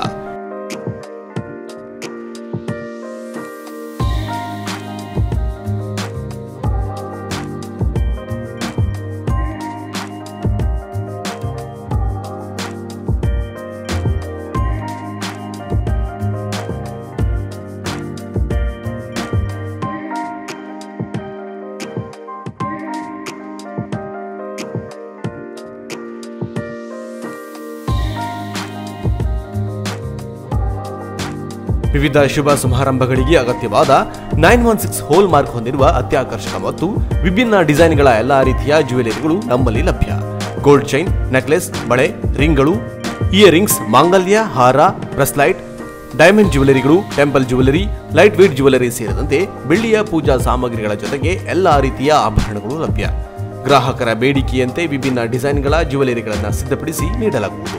[SPEAKER 2] ವಿವಿಧ ಶುಭ ಸಮಾರಂಭಗಳಿಗೆ ಅಗತ್ಯವಾದ nine one six hallmark ಹೊಂದಿರುವ ಅತ್ಯಾಕರ್ಷಕ ಮತ್ತು ವಿಭಿನ್ನ ಡಿಸೈನ್ಗಳ ಎಲ್ಲಾ ರೀತಿಯ ಜ್ಯುವೆಲರಿಗಳು ನಮ್ಮಲ್ಲಿ ಲಭ್ಯ ಗೋಲ್ಡ್ ಚೈನ್ ನೆಕ್ಲೆಸ್ ಬಳೆ ರಿಂಗ್ಗಳು ಇಯರಿಂಗ್ಸ್ ಮಾಂಗಲ್ಯ ಹಾರ ಬ್ರೆಸ್ಲೈಟ್ ಡೈಮಂಡ್ ಜ್ಯುವೆಲರಿಗಳು temple jewellery light weight jewellery ಸೇರಿದಂತೆ ಬೆಳ್ಳಿಯ ಪೂಜಾ ಸಾಮಗ್ರಿಗಳ ಜೊತೆಗೆ ಎಲ್ಲಾ ರೀತಿಯ ಆಭರಣಗಳು ಲಭ್ಯ ಗ್ರಾಹಕರ ಬೇಡಿಕೆಯಂತೆ ವಿಭಿನ್ನ ಡಿಸೈನ್ಗಳ ಜ್ಯುವೆಲರಿಗಳನ್ನು ಸಿದ್ಧಪಡಿಸಿ ನೀಡಲಾಗುವುದು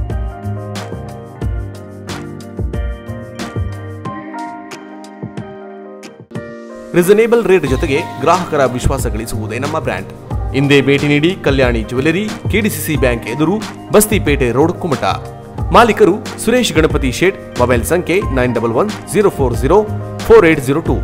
[SPEAKER 2] ರಿಸನೇಬಲ್ ರೇಟ್ ಜೊತೆಗೆ ಗ್ರಾಹಕರ ವಿಶ್ವಾಸ ಗಳಿಸುವುದೇ ನಮ್ಮ ಬ್ರ್ಯಾಂಡ್ ಹಿಂದೆ ಭೇಟಿ ನೀಡಿ ಕಲ್ಯಾಣಿ ಜ್ಯುವೆಲರಿ ಕೆಡಿಸಿಸಿ ಬ್ಯಾಂಕ್ ಎದುರು ಬಸ್ತಿಪೇಟೆ ರೋಡ್ ಕುಮಟ ಮಾಲೀಕರು ಸುರೇಶ್ ಗಣಪತಿ ಶೇಟ್ ಮೊಬೈಲ್ ಸಂಖ್ಯೆ nine double one zero four zero four eight zero two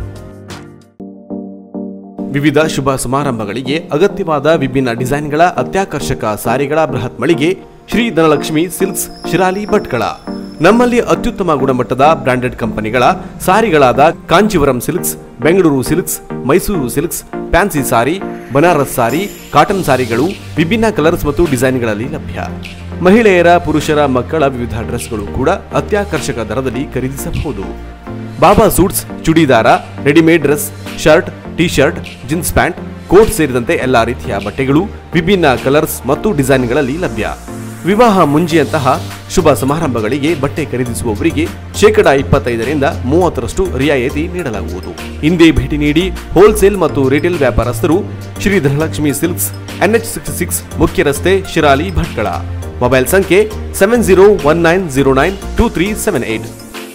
[SPEAKER 2] ವಿವಿಧ ಶುಭ ಸಮಾರಂಭಗಳಿಗೆ ಅಗತ್ಯವಾದ ವಿಭಿನ್ನ ಡಿಸೈನ್ಗಳ ಅತ್ಯಾಕರ್ಷಕ ಸಾರಿಗಳ ಬೃಹತ್ ಮಳಿಗೆ ಶ್ರೀ ಧನಲಕ್ಷ್ಮಿ ಸಿಲ್ಕ್ಸ್ ಶಿರಾಲಿ ಭಟ್ಕಳ ನಮ್ಮಲ್ಲಿ ಅತ್ಯುತ್ತಮ ಗುಣಮಟ್ಟದ ಬ್ರಾಂಡೆಡ್ ಕಂಪನಿಗಳ ಸಾರಿಗಳಾದ Kanchivaram silks Bengaluru silks Mysuru silks fancy sari Banaras sari cotton ಸಾರಿಗಳು ವಿಭಿನ್ನ ಕಲರ್ಸ್ ಮತ್ತು ಡಿಸೈನ್ಗಳಲ್ಲಿ ಲಭ್ಯ ಮಹಿಳೆಯರ ಪುರುಷರ ಮಕ್ಕಳ ವಿವಿಧ ಡ್ರೆಸ್ಗಳು ಕೂಡ ಅತ್ಯಾಕರ್ಷಕ ದರದಲ್ಲಿ ಖರೀದಿಸಬಹುದು ಬಾಬಾ suits churidar readymade dress shirt T shirt jeans pant coat ಸೇರಿದಂತೆ ಎಲ್ಲಾ ರೀತಿಯ ಬಟ್ಟೆಗಳು ವಿಭಿನ್ನ ಕಲರ್ಸ್ ಮತ್ತು ಡಿಸೈನ್ಗಳಲ್ಲಿ ಲಭ್ಯ ವಿವಾಹ ಮುಂಜಿಯಂತಹ ಶುಭ ಸಮಾರಂಭಗಳಿಗೆ ಬಟ್ಟೆ ಖರೀದಿಸುವವರಿಗೆ ಶೇಕಡಾ ಇಪ್ಪತ್ತೈದರಿಂದ ಮೂವತ್ತರಷ್ಟು ರಿಯಾಯಿತಿ ನೀಡಲಾಗುವುದು ಹಿಂದೆ ಭೇಟಿ ನೀಡಿ ಹೋಲ್ಸೇಲ್ ಮತ್ತು ರಿಟೇಲ್ ವ್ಯಾಪಾರಸ್ಥರು Shri Dhanalakshmi silks NH six six ಮುಖ್ಯ ರಸ್ತೆ ಶಿರಾಲಿ ಭಟ್ಕಳ ಮೊಬೈಲ್ ಸಂಖ್ಯೆ seven zero one nine zero nine two three seven eight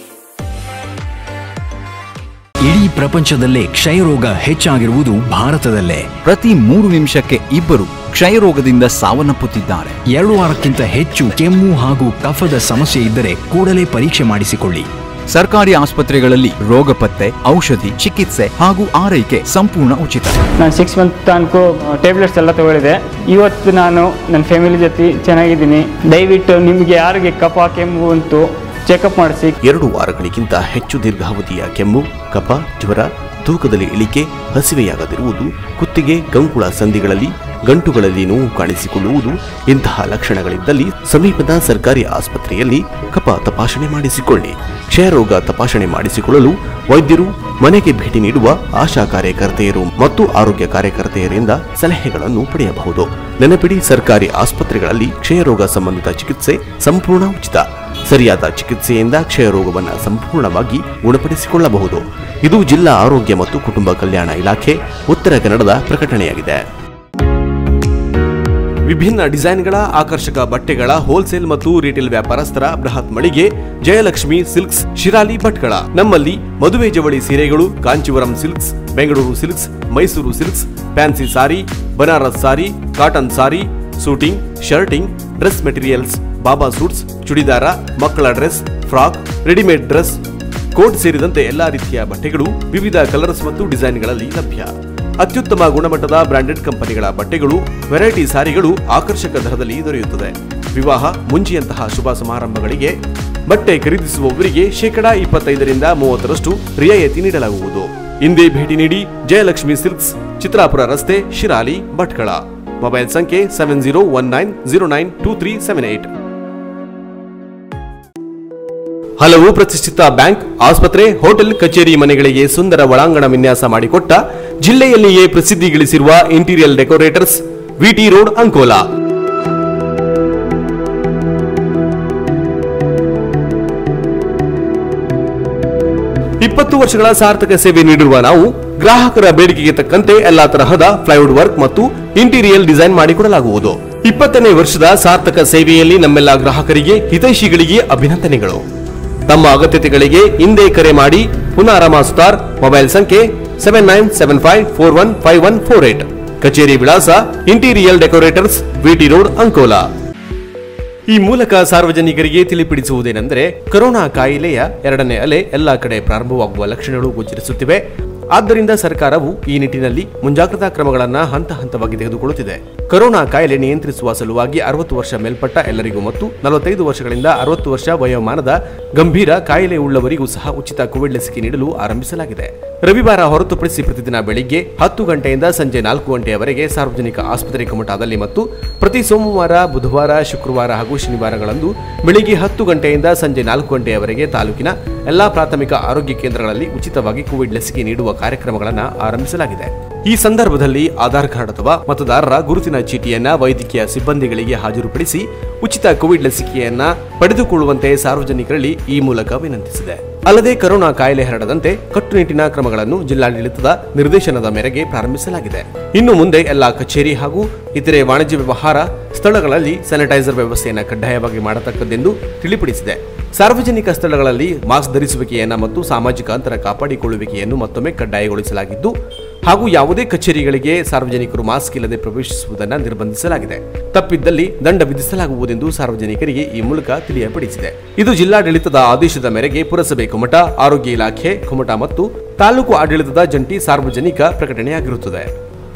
[SPEAKER 5] ಇಡೀ ಪ್ರಪಂಚದಲ್ಲೇ ಕ್ಷಯರೋಗ ಹೆಚ್ಚಾಗಿರುವುದು ಭಾರತದಲ್ಲೇ ಪ್ರತಿ ಮೂರು ನಿಮಿಷಕ್ಕೆ ಇಬ್ಬರು ಕ್ಷಯರೋಗದಿಂದ ಸಾವನ್ನಪ್ಪುತ್ತಿದ್ದಾರೆ ಎರಡು ವಾರಕ್ಕಿಂತ ಹೆಚ್ಚು ಕೆಮ್ಮು ಹಾಗೂ ಕಫದ ಸಮಸ್ಯೆ ಇದ್ದರೆ ಕೂಡಲೇ ಪರೀಕ್ಷೆ ಮಾಡಿಸಿಕೊಳ್ಳಿ ಸರ್ಕಾರಿ ಆಸ್ಪತ್ರೆಗಳಲ್ಲಿ ರೋಗ ಪತ್ತೆ ಔಷಧಿ ಚಿಕಿತ್ಸೆ ಹಾಗೂ ಆರೈಕೆ ಸಂಪೂರ್ಣ ಉಚಿತ
[SPEAKER 6] ನಾನು ಸಿಕ್ಸ್ ಮಂತ್ ತನಕ ಟ್ಯಾಬ್ಲೆಟ್ಸ್ ಎಲ್ಲ ತಗೊಳ್ಳಿದೆ ಇವತ್ತು ನಾನು ನನ್ನ ಫ್ಯಾಮಿಲಿ ಜೊತೆ ಚೆನ್ನಾಗಿದ್ದೀನಿ ದಯವಿಟ್ಟು ನಿಮಗೆ ಯಾರಿಗೆ ಕಫ ಕೆಮ್ಮು ಉಂಟು ಚೆಕಪ್ ಮಾಡಿಸಿ
[SPEAKER 2] ಎರಡು ವಾರಗಳಿಗಿಂತ ಹೆಚ್ಚು ದೀರ್ಘಾವಧಿಯ ಕೆಮ್ಮು ಕಫ ಜ್ವರ ತೂಕದಲ್ಲಿ ಇಳಿಕೆ ಹಸಿವೆಯಾಗದಿರುವುದು ಕುತ್ತಿಗೆ ಗಂಕುಳ ಸಂಧಿಗಳಲ್ಲಿ ಗಂಟುಗಳಲ್ಲಿ ನೋವು ಕಾಣಿಸಿಕೊಳ್ಳುವುದು ಇಂತಹ ಲಕ್ಷಣಗಳಿದ್ದಲ್ಲಿ ಸಮೀಪದ ಸರ್ಕಾರಿ ಆಸ್ಪತ್ರೆಯಲ್ಲಿ ಕಫ ತಪಾಸಣೆ ಮಾಡಿಸಿಕೊಳ್ಳಿ ಕ್ಷಯರೋಗ ತಪಾಸಣೆ ಮಾಡಿಸಿಕೊಳ್ಳಲು ವೈದ್ಯರು ಮನೆಗೆ ಭೇಟಿ ನೀಡುವ ಆಶಾ ಕಾರ್ಯಕರ್ತೆಯರು ಮತ್ತು ಆರೋಗ್ಯ ಕಾರ್ಯಕರ್ತೆಯರಿಂದ ಸಲಹೆಗಳನ್ನು ಪಡೆಯಬಹುದು ನೆನಪಿಡಿ ಸರ್ಕಾರಿ ಆಸ್ಪತ್ರೆಗಳಲ್ಲಿ ಕ್ಷಯರೋಗ ಸಂಬಂಧಿತ ಚಿಕಿತ್ಸೆ ಸಂಪೂರ್ಣ ಉಚಿತ ಸರಿಯಾದ ಚಿಕಿತ್ಸೆಯಿಂದ ಕ್ಷಯರೋಗವನ್ನು ಸಂಪೂರ್ಣವಾಗಿ ಗುಣಪಡಿಸಿಕೊಳ್ಳಬಹುದು ಇದು ಜಿಲ್ಲಾ ಆರೋಗ್ಯ ಮತ್ತು ಕುಟುಂಬ ಕಲ್ಯಾಣ ಇಲಾಖೆ ಉತ್ತರ ಕನ್ನಡದ ಪ್ರಕಟಣೆಯಾಗಿದೆ ವಿಭಿನ್ನ ಡಿಸೈನ್ಗಳ ಆಕರ್ಷಕ ಬಟ್ಟೆಗಳ ಹೋಲ್ಸೇಲ್ ಮತ್ತು ರಿಟೇಲ್ ವ್ಯಾಪಾರಸ್ಥರ ಬೃಹತ್ ಮಳಿಗೆ ಜಯಲಕ್ಷ್ಮಿ ಸಿಲ್ಕ್ಸ್ ಶಿರಾಲಿ ಭಟ್ಕಳ ನಮ್ಮಲ್ಲಿ ಮದುವೆ ಜವಳಿ ಸೀರೆಗಳು Kanchivaram silks Bengaluru silks Mysuru silks fancy sari Banaras sari cotton sari suiting shirting dress materials ಬಾಬಾ ಸೂಟ್ಸ್ ಚುಡಿದಾರ ಮಕ್ಕಳ dress frock readymade dress coat ಸೇರಿದಂತೆ ಎಲ್ಲಾ ರೀತಿಯ ಬಟ್ಟೆಗಳು ವಿವಿಧ ಕಲರ್ಸ್ ಮತ್ತು ಡಿಸೈನ್ಗಳಲ್ಲಿ ಲಭ್ಯ ಅತ್ಯುತ್ತಮ ಗುಣಮಟ್ಟದ ಬ್ರಾಂಡೆಡ್ ಕಂಪನಿಗಳ ಬಟ್ಟೆಗಳು ವೆರೈಟಿ ಸಾರಿಗಳು ಆಕರ್ಷಕ ದರದಲ್ಲಿ ದೊರೆಯುತ್ತದೆ ವಿವಾಹ ಮುಂಚಿಯಂತಹ ಶುಭ ಸಮಾರಂಭಗಳಿಗೆ ಬಟ್ಟೆ ಖರೀದಿಸುವವರಿಗೆ ಶೇಕಡಾ ಇಪ್ಪತ್ತೈದರಿಂದ ಮೂವತ್ತರಷ್ಟು ರಿಯಾಯಿತಿ ನೀಡಲಾಗುವುದು ಹಿಂದೆ ಭೇಟಿ ನೀಡಿ ಜಯಲಕ್ಷ್ಮಿ ಸಿಲ್ಕ್ಸ್ ಚಿತ್ರಾಪುರ ರಸ್ತೆ ಶಿರಾಲಿ ಭಟ್ಕಳ ಮೊಬೈಲ್ ಸಂಖ್ಯೆ seven zero one nine zero nine two three seven eight ಹಲವು ಪ್ರತಿಷ್ಠಿತ ಬ್ಯಾಂಕ್ ಆಸ್ಪತ್ರೆ ಹೋಟೆಲ್ ಕಚೇರಿ ಮನೆಗಳಿಗೆ ಸುಂದರ ಒಳಾಂಗಣ ವಿನ್ಯಾಸ ಮಾಡಿಕೊಟ್ಟ ಜಿಲ್ಲೆಯಲ್ಲಿಯೇ ಪ್ರಸಿದ್ಧಿ ಗಳಿಸಿರುವ interior decorators VT road Ankola ಇಪ್ಪತ್ತು ವರ್ಷಗಳ ಸಾರ್ಥಕ ಸೇವೆ ನೀಡಿರುವ ನಾವು ಗ್ರಾಹಕರ ಬೇಡಿಕೆಗೆ ತಕ್ಕಂತೆ ಎಲ್ಲಾ ತರಹದ ಪ್ಲೈವುಡ್ ವರ್ಕ್ ಮತ್ತು ಇಂಟೀರಿಯರ್ ಡಿಸೈನ್ ಮಾಡಿಕೊಡಲಾಗುವುದು ಇಪ್ಪತ್ತನೇ ವರ್ಷದ ಸಾರ್ಥಕ ಸೇವೆಯಲ್ಲಿ ನಮ್ಮೆಲ್ಲ ಗ್ರಾಹಕರಿಗೆ ಹಿತೈಷಿಗಳಿಗೆ ಅಭಿನಂದನೆಗಳು ತಮ್ಮ ಅಗತ್ಯತೆಗಳಿಗೆ ಹಿಂದೆ ಕರೆ ಮಾಡಿ ಪುನಾರಮ ಸುತಾರ್ ಮೊಬೈಲ್ ಸಂಖ್ಯೆ seven nine seven five four one five one four eight ಕಚೇರಿ ವಿಳಾಸ interior decorators VT road Ankola ಈ ಮೂಲಕ ಸಾರ್ವಜನಿಕರಿಗೆ ತಿಳಿಪಡಿಸುವುದೇನೆಂದರೆ ಕೊರೋನಾ ಕಾಯಿಲೆಯ ಎರಡನೇ ಅಲೆ ಎಲ್ಲಾ ಕಡೆ ಪ್ರಾರಂಭವಾಗುವ ಲಕ್ಷಣಗಳು ಗೋಚರಿಸುತ್ತಿವೆ ಆದ್ದರಿಂದ ಸರ್ಕಾರವು ಈ ನಿಟ್ಟಿನಲ್ಲಿ ಮುಂಜಾಗ್ರತಾ ಕ್ರಮಗಳನ್ನು ಹಂತ ಹಂತವಾಗಿ ತೆಗೆದುಕೊಳ್ಳುತ್ತಿದೆ ಕೊರೋನಾ ಕಾಯಿಲೆ ನಿಯಂತ್ರಿಸುವ ಸಲುವಾಗಿ ಅರವತ್ತು ವರ್ಷ ಮೇಲ್ಪಟ್ಟ ಎಲ್ಲರಿಗೂ ಮತ್ತು ನಲವತ್ತೈದು ವರ್ಷಗಳಿಂದ ಅರವತ್ತು ವರ್ಷ ವಯೋಮಾನದ ಗಂಭೀರ ಕಾಯಿಲೆ ಉಳ್ಳವರಿಗೂ ಸಹ ಉಚಿತ ಕೋವಿಡ್ ಲಸಿಕೆ ನೀಡಲು ಆರಂಭಿಸಲಾಗಿದೆ ರವಿವಾರ ಹೊರತುಪಡಿಸಿ ಪ್ರತಿದಿನ ಬೆಳಿಗ್ಗೆ ಹತ್ತು ಗಂಟೆಯಿಂದ ಸಂಜೆ ನಾಲ್ಕು ಗಂಟೆಯವರೆಗೆ ಸಾರ್ವಜನಿಕ ಆಸ್ಪತ್ರೆ ಕಮಟಾದಲ್ಲಿ ಮತ್ತು ಪ್ರತಿ ಸೋಮವಾರ ಬುಧವಾರ ಶುಕ್ರವಾರ ಹಾಗೂ ಶನಿವಾರಗಳಂದು ಬೆಳಿಗ್ಗೆ ಹತ್ತು ಗಂಟೆಯಿಂದ ಸಂಜೆ ನಾಲ್ಕು ಗಂಟೆಯವರೆಗೆ ತಾಲೂಕಿನ ಎಲ್ಲಾ ಪ್ರಾಥಮಿಕ ಆರೋಗ್ಯ ಕೇಂದ್ರಗಳಲ್ಲಿ ಉಚಿತವಾಗಿ ಕೋವಿಡ್ ಲಸಿಕೆ ನೀಡುವ ಕಾರ್ಯಕ್ರಮಗಳನ್ನು ಆರಂಭಿಸಲಾಗಿದೆ ಈ ಸಂದರ್ಭದಲ್ಲಿ ಆಧಾರ್ ಕಾರ್ಡ್ ಅಥವಾ ಮತದಾರರ ಗುರುತಿನ ಚೀಟಿಯನ್ನ ವೈದ್ಯಕೀಯ ಸಿಬ್ಬಂದಿಗಳಿಗೆ ಹಾಜರುಪಡಿಸಿ ಉಚಿತ ಕೋವಿಡ್ ಲಸಿಕೆಯನ್ನ ಪಡೆದುಕೊಳ್ಳುವಂತೆ ಸಾರ್ವಜನಿಕರಲ್ಲಿ ಈ ಮೂಲಕ ವಿನಂತಿಸಿದೆ ಅಲ್ಲದೆ ಕೊರೋನಾ ಕಾಯಿಲೆ ಹರಡದಂತೆ ಕಟ್ಟುನಿಟ್ಟಿನ ಕ್ರಮಗಳನ್ನು ಜಿಲ್ಲಾಡಳಿತದ ನಿರ್ದೇಶನದ ಮೇರೆಗೆ ಪ್ರಾರಂಭಿಸಲಾಗಿದೆ ಇನ್ನು ಮುಂದೆ ಎಲ್ಲಾ ಕಚೇರಿ ಹಾಗೂ ಇತರೆ ವಾಣಿಜ್ಯ ವ್ಯವಹಾರ ಸ್ಥಳಗಳಲ್ಲಿ ಸ್ಯಾನಿಟೈಸರ್ ವ್ಯವಸ್ಥೆಯನ್ನು ಕಡ್ಡಾಯವಾಗಿ ಮಾಡತಕ್ಕದ್ದೆಂದು ತಿಳಿಪಡಿಸಿದೆ ಸಾರ್ವಜನಿಕ ಸ್ಥಳಗಳಲ್ಲಿ ಮಾಸ್ಕ್ ಧರಿಸುವಿಕೆಯನ್ನ ಮತ್ತು ಸಾಮಾಜಿಕ ಅಂತರ ಕಾಪಾಡಿಕೊಳ್ಳುವಿಕೆಯನ್ನು ಮತ್ತೊಮ್ಮೆ ಕಡ್ಡಾಯಗೊಳಿಸಲಾಗಿದ್ದು ಹಾಗೂ ಯಾವುದೇ ಕಚೇರಿಗಳಿಗೆ ಸಾರ್ವಜನಿಕರು ಮಾಸ್ಕ್ ಇಲ್ಲದೆ ಪ್ರವೇಶಿಸುವುದನ್ನು ನಿರ್ಬಂಧಿಸಲಾಗಿದೆ ತಪ್ಪಿದ್ದಲ್ಲಿ ದಂಡ ವಿಧಿಸಲಾಗುವುದೆಂದು ಸಾರ್ವಜನಿಕರಿಗೆ ಈ ಮೂಲಕ ತಿಳಿಯಪಡಿಸಿದೆ ಇದು ಜಿಲ್ಲಾಡಳಿತದ ಆದೇಶದ ಮೇರೆಗೆ ಪುರಸಭೆ ಕುಮಟ ಆರೋಗ್ಯ ಇಲಾಖೆ ಕುಮಟ ಮತ್ತು ತಾಲೂಕು ಆಡಳಿತದ ಜಂಟಿ ಸಾರ್ವಜನಿಕ ಪ್ರಕಟಣೆಯಾಗಿರುತ್ತದೆ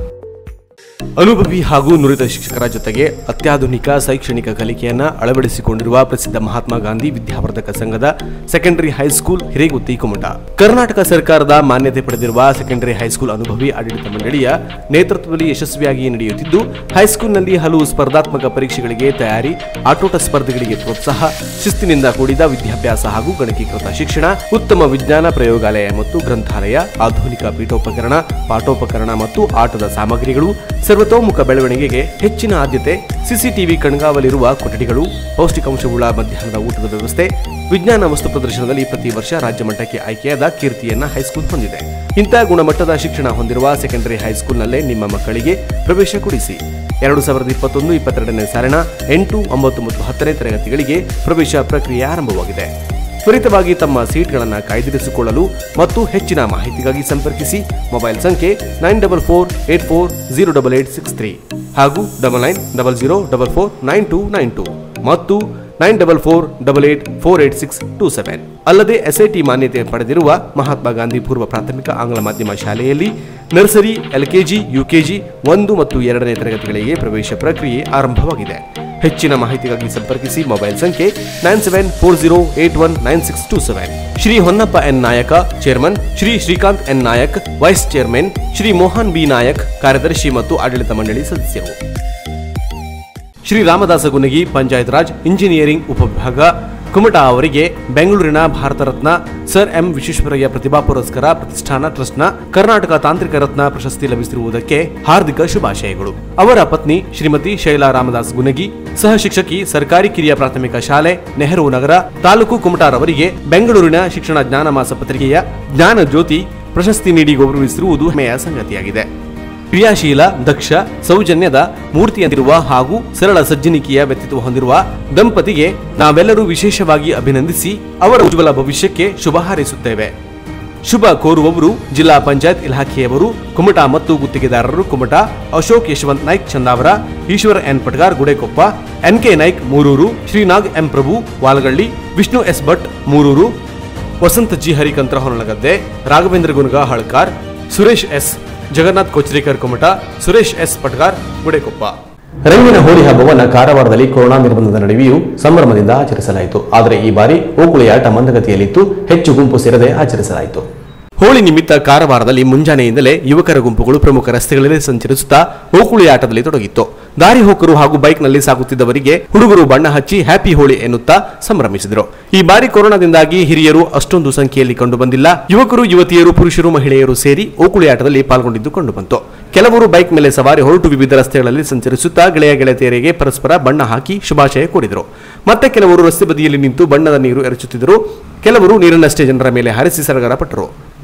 [SPEAKER 2] ಅನುಭವಿ ಹಾಗೂ ನುರಿತ ಶಿಕ್ಷಕರ ಜೊತೆಗೆ ಅತ್ಯಾಧುನಿಕ ಶೈಕ್ಷಣಿಕ ಕಲಿಕೆಯನ್ನ ಅಳವಡಿಸಿಕೊಂಡಿರುವ ಪ್ರಸಿದ್ಧ ಮಹಾತ್ಮ ಗಾಂಧಿ ವಿದ್ಯಾವರ್ಧಕ ಸಂಘದ ಸೆಕೆಂಡರಿ ಹೈಸ್ಕೂಲ್ ಹಿರೇಗುತ್ತಿ ಕುಮಟ ಕರ್ನಾಟಕ ಸರ್ಕಾರದ ಮಾನ್ಯತೆ ಪಡೆದಿರುವ ಸೆಕೆಂಡರಿ ಹೈಸ್ಕೂಲ್ ಅನುಭವಿ ಆಡಳಿತ ಮಂಡಳಿಯ ನೇತೃತ್ವದಲ್ಲಿ ಯಶಸ್ವಿಯಾಗಿ ನಡೆಯುತ್ತಿದ್ದು ಹೈಸ್ಕೂಲ್ನಲ್ಲಿ ಹಲವು ಸ್ಪರ್ಧಾತ್ಮಕ ಪರೀಕ್ಷೆಗಳಿಗೆ ತಯಾರಿ ಆಟೋಟ ಸ್ಪರ್ಧೆಗಳಿಗೆ ಪ್ರೋತ್ಸಾಹ ಶಿಸ್ತಿನಿಂದ ಕೂಡಿದ ವಿದ್ಯಾಭ್ಯಾಸ ಹಾಗೂ ಗಣಕೀಕೃತ ಶಿಕ್ಷಣ ಉತ್ತಮ ವಿಜ್ಞಾನ ಪ್ರಯೋಗಾಲಯ ಮತ್ತು ಗ್ರಂಥಾಲಯ ಆಧುನಿಕ ಪೀಠೋಪಕರಣ ಪಾಠೋಪಕರಣ ಮತ್ತು ಆಟದ ಸಾಮಗ್ರಿಗಳು ಸರ್ವತೋಮುಖ ಬೆಳವಣಿಗೆಗೆ ಹೆಚ್ಚಿನ ಆದ್ಯತೆ ಸಿಸಿಟಿವಿ ಕಣ್ಗಾವಲಿರುವ ಕೊಠಡಿಗಳು ಪೌಷ್ಟಿಕಾಂಶವುಳ್ಳ ಮಧ್ಯಾಹ್ನದ ಊಟದ ವ್ಯವಸ್ಥೆ ವಿಜ್ಞಾನ ವಸ್ತು ಪ್ರದರ್ಶನದಲ್ಲಿ ಪ್ರತಿ ವರ್ಷ ರಾಜ್ಯ ಮಟ್ಟಕ್ಕೆ ಆಯ್ಕೆಯಾದ ಕೀರ್ತಿಯನ್ನ ಹೈಸ್ಕೂಲ್ ಹೊಂದಿದೆ ಇಂಥ ಗುಣಮಟ್ಟದ ಶಿಕ್ಷಣ ಹೊಂದಿರುವ ಸೆಕೆಂಡರಿ ಹೈಸ್ಕೂಲ್ನಲ್ಲೇ ನಿಮ್ಮ ಮಕ್ಕಳಿಗೆ ಪ್ರವೇಶ ಕೊಡಿಸಿ ಎರಡು ಸಾವಿರದ ಇಪ್ಪತ್ತೊಂದು ಇಪ್ಪತ್ತೆರಡನೇ ಸಾಲಿನ ಎಂಟು ಒಂಬತ್ತು ಮತ್ತು ಹತ್ತನೇ ತರಗತಿಗಳಿಗೆ ಪ್ರವೇಶ ಪ್ರಕ್ರಿಯೆ ಆರಂಭವಾಗಿದೆ ತ್ವರಿತವಾಗಿ ತಮ್ಮ ಸೀಟ್ಗಳನ್ನು ಕಾಯ್ದಿರಿಸಿಕೊಳ್ಳಲು ಮತ್ತು ಹೆಚ್ಚಿನ ಮಾಹಿತಿಗಾಗಿ ಸಂಪರ್ಕಿಸಿ ಮೊಬೈಲ್ ಸಂಖ್ಯೆ nine double four eight four zero double eight six three ಹಾಗೂ double nine double zero double four nine two nine two ಮತ್ತು nine double four double eight four eight six two seven ಅಲ್ಲದೆ SIT ಮಾನ್ಯತೆ ಪಡೆದಿರುವ ಮಹಾತ್ಮ ಗಾಂಧಿ ಪೂರ್ವ ಪ್ರಾಥಮಿಕ ಆಂಗ್ಲ ಮಾಧ್ಯಮ ಶಾಲೆಯಲ್ಲಿ ನರ್ಸರಿ ಎಲ್ಕೆಜಿ ಯುಕೆಜಿ ಒಂದು ಮತ್ತು ಎರಡನೇ ತರಗತಿಗಳಿಗೆ ಪ್ರವೇಶ ಪ್ರಕ್ರಿಯೆ ಆರಂಭವಾಗಿದೆ ಹೆಚ್ಚಿನ ಮಾಹಿತಿಗಾಗಿ ಸಂಪರ್ಕಿಸಿ ಮೊಬೈಲ್ ಸಂಖ್ಯೆ nine seven four zero eight one nine six two seven Shri Honnappa N Nayaka chairman Shri Srikanth N Nayak vice chairman Shri Mohan B Nayak ಕಾರ್ಯದರ್ಶಿ ಮತ್ತು ಆಡಳಿತ ಮಂಡಳಿ ಸದಸ್ಯರು ಶ್ರೀ ರಾಮದಾಸ ಗುನಗಿ ಪಂಚಾಯತ್ ರಾಜ್ ಇಂಜಿನಿಯರಿಂಗ್ ಉಪವಿಭಾಗ ಕುಮಟಾ ಅವರಿಗೆ ಬೆಂಗಳೂರಿನ ಭಾರತ ರತ್ನ ಸರ್ ಎಂ ವಿಶ್ವೇಶ್ವರಯ್ಯ ಪ್ರತಿಭಾ ಪುರಸ್ಕಾರ ಪ್ರತಿಷ್ಠಾನ ಟ್ರಸ್ಟ್ನ ಕರ್ನಾಟಕ ತಾಂತ್ರಿಕ ರತ್ನ ಪ್ರಶಸ್ತಿ ಲಭಿಸಿರುವುದಕ್ಕೆ ಹಾರ್ದಿಕ ಶುಭಾಶಯಗಳು ಅವರ ಪತ್ನಿ ಶ್ರೀಮತಿ ಶೈಲಾ ರಾಮದಾಸ್ ಗುನಗಿ ಸಹ ಶಿಕ್ಷಕಿ ಸರ್ಕಾರಿ ಕಿರಿಯ ಪ್ರಾಥಮಿಕ ಶಾಲೆ ನೆಹರು ನಗರ ತಾಲೂಕು ಕುಮಟಾರವರಿಗೆ ಬೆಂಗಳೂರಿನ ಶಿಕ್ಷಣ ಜ್ಞಾನ ಮಾಸ ಪತ್ರಿಕೆಯ ಜ್ಞಾನ ಜ್ಯೋತಿ ಪ್ರಶಸ್ತಿ ನೀಡಿ ಗೌರವಿಸಿರುವುದು ಹೆಮ್ಮೆಯ ಸಂಗತಿಯಾಗಿದೆ ಕ್ರಿಯಾಶೀಲ ದಕ್ಷ ಸೌಜನ್ಯದ ಮೂರ್ತಿಯಂತಿರುವ ಹಾಗೂ ಸರಳ ಸಜ್ಜನಿಕೆಯ ವ್ಯಕ್ತಿತ್ವ ಹೊಂದಿರುವ ದಂಪತಿಗೆ ನಾವೆಲ್ಲರೂ ವಿಶೇಷವಾಗಿ ಅಭಿನಂದಿಸಿ ಅವರ ಉಜ್ವಲ ಭವಿಷ್ಯಕ್ಕೆ ಶುಭ ಹಾರೈಸುತ್ತೇವೆ ಶುಭ ಕೋರುವವರು ಜಿಲ್ಲಾ ಪಂಚಾಯತ್ ಇಲಾಖೆಯವರು ಕುಮಟಾ ಮತ್ತು ಗುತ್ತಿಗೆದಾರರು Kumta Ashok Yashwant Naik Chandavar Eshwar N Patgar Gudekoppa N K Naik Murur Srinag M Prabhu Valagalli Vishnu S Bhat Murur Vasanth G Harikantra Honalagadde Raghavendra Gunga Halkar Suresh S Jagannath Kochrekar Kumta Suresh S Patgar Gudekoppa ರಂಗಿನ ಹೋಳಿ ಹಬ್ಬವನ್ನು ಕಾರವಾರದಲ್ಲಿ ಕೊರೋನಾ ನಿರ್ಬಂಧದ ನಡುವೆಯೂ ಸಂಭ್ರಮದಿಂದ ಆಚರಿಸಲಾಯಿತು ಆದರೆ ಈ ಬಾರಿ ಓಕುಳಿಯಾಟ ಮಂದಗತಿಯಲ್ಲಿತ್ತು ಹೆಚ್ಚು ಗುಂಪು ಸೇರದೆ ಆಚರಿಸಲಾಯಿತು ಹೋಳಿ ನಿಮಿತ್ತ ಕಾರವಾರದಲ್ಲಿ ಮುಂಜಾನೆಯಿಂದಲೇ ಯುವಕರ ಗುಂಪುಗಳು ಪ್ರಮುಖ ರಸ್ತೆಗಳಲ್ಲಿ ಸಂಚರಿಸುತ್ತಾ ಓಕುಳಿ ಆಟದಲ್ಲಿ ತೊಡಗಿತ್ತು ದಾರಿ ಹೋಕರು ಹಾಗೂ ಬೈಕ್ನಲ್ಲಿ ಸಾಗುತ್ತಿದ್ದವರಿಗೆ ಹುಡುಗರು ಬಣ್ಣ ಹಚ್ಚಿ ಹ್ಯಾಪಿ ಹೋಳಿ ಎನ್ನುತ್ತಾ ಸಂಭ್ರಮಿಸಿದರು ಈ ಬಾರಿ ಕೊರೋನಾದಿಂದಾಗಿ ಹಿರಿಯರು ಅಷ್ಟೊಂದು ಸಂಖ್ಯೆಯಲ್ಲಿ ಕಂಡು ಬಂದಿಲ್ಲ ಯುವಕರು ಯುವತಿಯರು ಪುರುಷರು ಮಹಿಳೆಯರು ಸೇರಿ ಓಕುಳಿ ಆಟದಲ್ಲಿ ಪಾಲ್ಗೊಂಡಿದ್ದು ಕಂಡುಬಂತು ಕೆಲವರು ಬೈಕ್ ಮೇಲೆ ಸವಾರಿ ಹೊರಟು ವಿವಿಧ ರಸ್ತೆಗಳಲ್ಲಿ ಸಂಚರಿಸುತ್ತಾ ಗೆಳೆಯ ಗೆಳತಿಯರಿಗೆ ಪರಸ್ಪರ ಬಣ್ಣ ಹಾಕಿ ಶುಭಾಶಯ ಕೋರಿದರು ಮತ್ತೆ ಕೆಲವರು ರಸ್ತೆ ಬದಿಯಲ್ಲಿ ನಿಂತು ಬಣ್ಣದ ನೀರು ಎರಚುತ್ತಿದ್ದರು ಕೆಲವರು ನೀರನ್ನಷ್ಟೇ ಜನರ ಮೇಲೆ ಹರಿಸಿ ಸರಗರ ಪಟ್ಟರು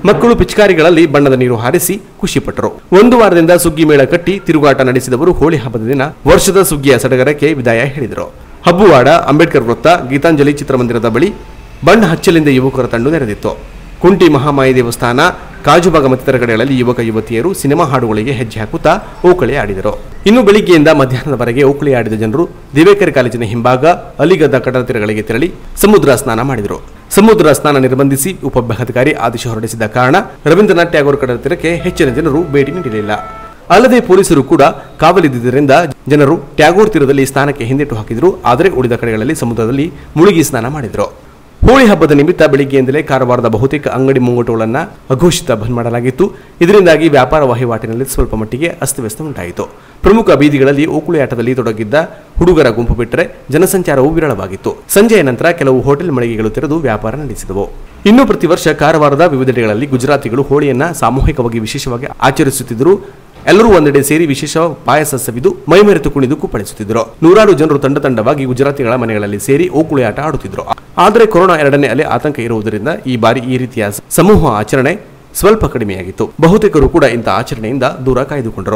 [SPEAKER 2] ಮಕ್ಕಳು ಪಿಚಕಾರಿಗಳಲ್ಲಿ ಬಣ್ಣದ ನೀರು ಹಾರಿಸಿ ಖುಷಿಪಟ್ಟರು ಒಂದು ವಾರದಿಂದ ಸುಗ್ಗಿ ಮೇಳ ಕಟ್ಟಿ ತಿರುಗಾಟ ನಡೆಸಿದವರು ಹೋಳಿ ಹಬ್ಬದ ದಿನ ವರ್ಷದ ಸುಗ್ಗಿಯ ಸಡಗರಕ್ಕೆ ವಿದಾಯ ಹೇಳಿದರು ಹಬ್ಬುವಾಡ ಅಂಬೇಡ್ಕರ್ ವೃತ್ತ ಗೀತಾಂಜಲಿ ಚಿತ್ರಮಂದಿರದ ಬಳಿ ಬಣ್ಣ ಹಚ್ಚಲಿಂದ ಯುವಕರ ತಂಡ ನೆರೆದಿತ್ತು ಕುಂಟಿ ಮಹಾಮಾಯಿ ದೇವಸ್ಥಾನ ಕಾಜುಬಾಗ ಮತ್ತಿತರ ಕಡೆಗಳಲ್ಲಿ ಯುವಕ ಯುವತಿಯರು ಸಿನಿಮಾ ಹಾಡುಗಳಿಗೆ ಹೆಜ್ಜೆ ಹಾಕುತ್ತಾ ಓಕಳಿ ಆಡಿದರು ಇನ್ನು ಬೆಳಿಗ್ಗೆಯಿಂದ ಮಧ್ಯಾಹ್ನದವರೆಗೆ ಓಕಳಿ ಆಡಿದ ಜನರು ದಿವೇಕರಿ ಕಾಲೇಜಿನ ಹಿಂಭಾಗ ಅಲಿಗದ್ದ ಕಡಲ ತೀರಗಳಿಗೆ ತೆರಳಿ ಸಮುದ್ರ ಸ್ನಾನ ಮಾಡಿದರು ಸಮುದ್ರ ಸ್ನಾನ ನಿರ್ಬಂಧಿಸಿ ಉಪವಿಭಾಗಾಧಿಕಾರಿ ಆದೇಶ ಹೊರಡಿಸಿದ ಕಾರಣ ರವೀಂದ್ರನಾಥ್ ಟ್ಯಾಗೋರ್ ಕಡಲ ತೀರಕ್ಕೆ ಹೆಚ್ಚಿನ ಜನರು ಭೇಟಿ ನೀಡಲಿಲ್ಲ ಅಲ್ಲದೆ ಪೊಲೀಸರು ಕೂಡ ಕಾವಲಿದ್ದುದರಿಂದ ಜನರು ಟ್ಯಾಗೋರ್ ತೀರದಲ್ಲಿ ಸ್ನಾನಕ್ಕೆ ಹಿಂದೆಟ್ಟು ಹಾಕಿದರು ಆದರೆ ಉಳಿದ ಕಡೆಗಳಲ್ಲಿ ಸಮುದ್ರದಲ್ಲಿ ಮುಳುಗಿ ಸ್ನಾನ ಮಾಡಿದರು ಹೋಳಿ ಹಬ್ಬದ ನಿಮಿತ್ತ ಬೆಳಿಗ್ಗೆಯಿಂದಲೇ ಕಾರವಾರದ ಬಹುತೇಕ ಅಂಗಡಿ ಮುಂಗಟ್ಟುಗಳನ್ನು ಅಘೋಷಿತ ಬಂದ್ ಮಾಡಲಾಗಿತ್ತು ಇದರಿಂದಾಗಿ ವ್ಯಾಪಾರ ವಹಿವಾಟಿನಲ್ಲಿ ಸ್ವಲ್ಪ ಮಟ್ಟಿಗೆ ಅಸ್ತವ್ಯಸ್ತ ಉಂಟಾಯಿತು ಪ್ರಮುಖ ಬೀದಿಗಳಲ್ಲಿ ಓಕುಳಿ ಆಟದಲ್ಲಿ ತೊಡಗಿದ್ದ ಹುಡುಗರ ಗುಂಪು ಬಿಟ್ಟರೆ ಜನಸಂಚಾರವು ವಿರಳವಾಗಿತ್ತು ಸಂಜೆಯ ನಂತರ ಕೆಲವು ಹೋಟೆಲ್ ಮಳಿಗೆಗಳು ತೆರೆದು ವ್ಯಾಪಾರ ನಡೆಸಿದವು ಇನ್ನು ಪ್ರತಿ ವರ್ಷ ಕಾರವಾರದ ವಿವಿಧೆಡೆಗಳಲ್ಲಿ ಗುಜರಾತಿಗಳು ಹೋಳಿಯನ್ನ ಸಾಮೂಹಿಕವಾಗಿ ವಿಶೇಷವಾಗಿ ಆಚರಿಸುತ್ತಿದ್ದರು ಎಲ್ಲರೂ ಒಂದೆಡೆ ಸೇರಿ ವಿಶೇಷ ಪಾಯಸ ಸವಿದು ಮೈಮೆರೆತು ಕುಣಿದು ಕುಪ್ಪಳಿಸುತ್ತಿದ್ದರು ನೂರಾರು ಜನರು ತಂಡ ತಂಡವಾಗಿ ಗುಜರಾತಿಗಳ ಮನೆಗಳಲ್ಲಿ ಸೇರಿ ಓಕುಳಿ ಆಟ ಆಡುತ್ತಿದ್ದರು ಆದರೆ ಕೊರೋನಾ ಎರಡನೇ ಅಲೆ ಆತಂಕ ಇರುವುದರಿಂದ ಈ ಬಾರಿ ಈ ರೀತಿಯ ಸಮೂಹ ಆಚರಣೆ ಸ್ವಲ್ಪ ಕಡಿಮೆಯಾಗಿತ್ತು ಬಹುತೇಕರು ಕೂಡ ಇಂಥ ಆಚರಣೆಯಿಂದ ದೂರ ಕಾಯ್ದುಕೊಂಡರು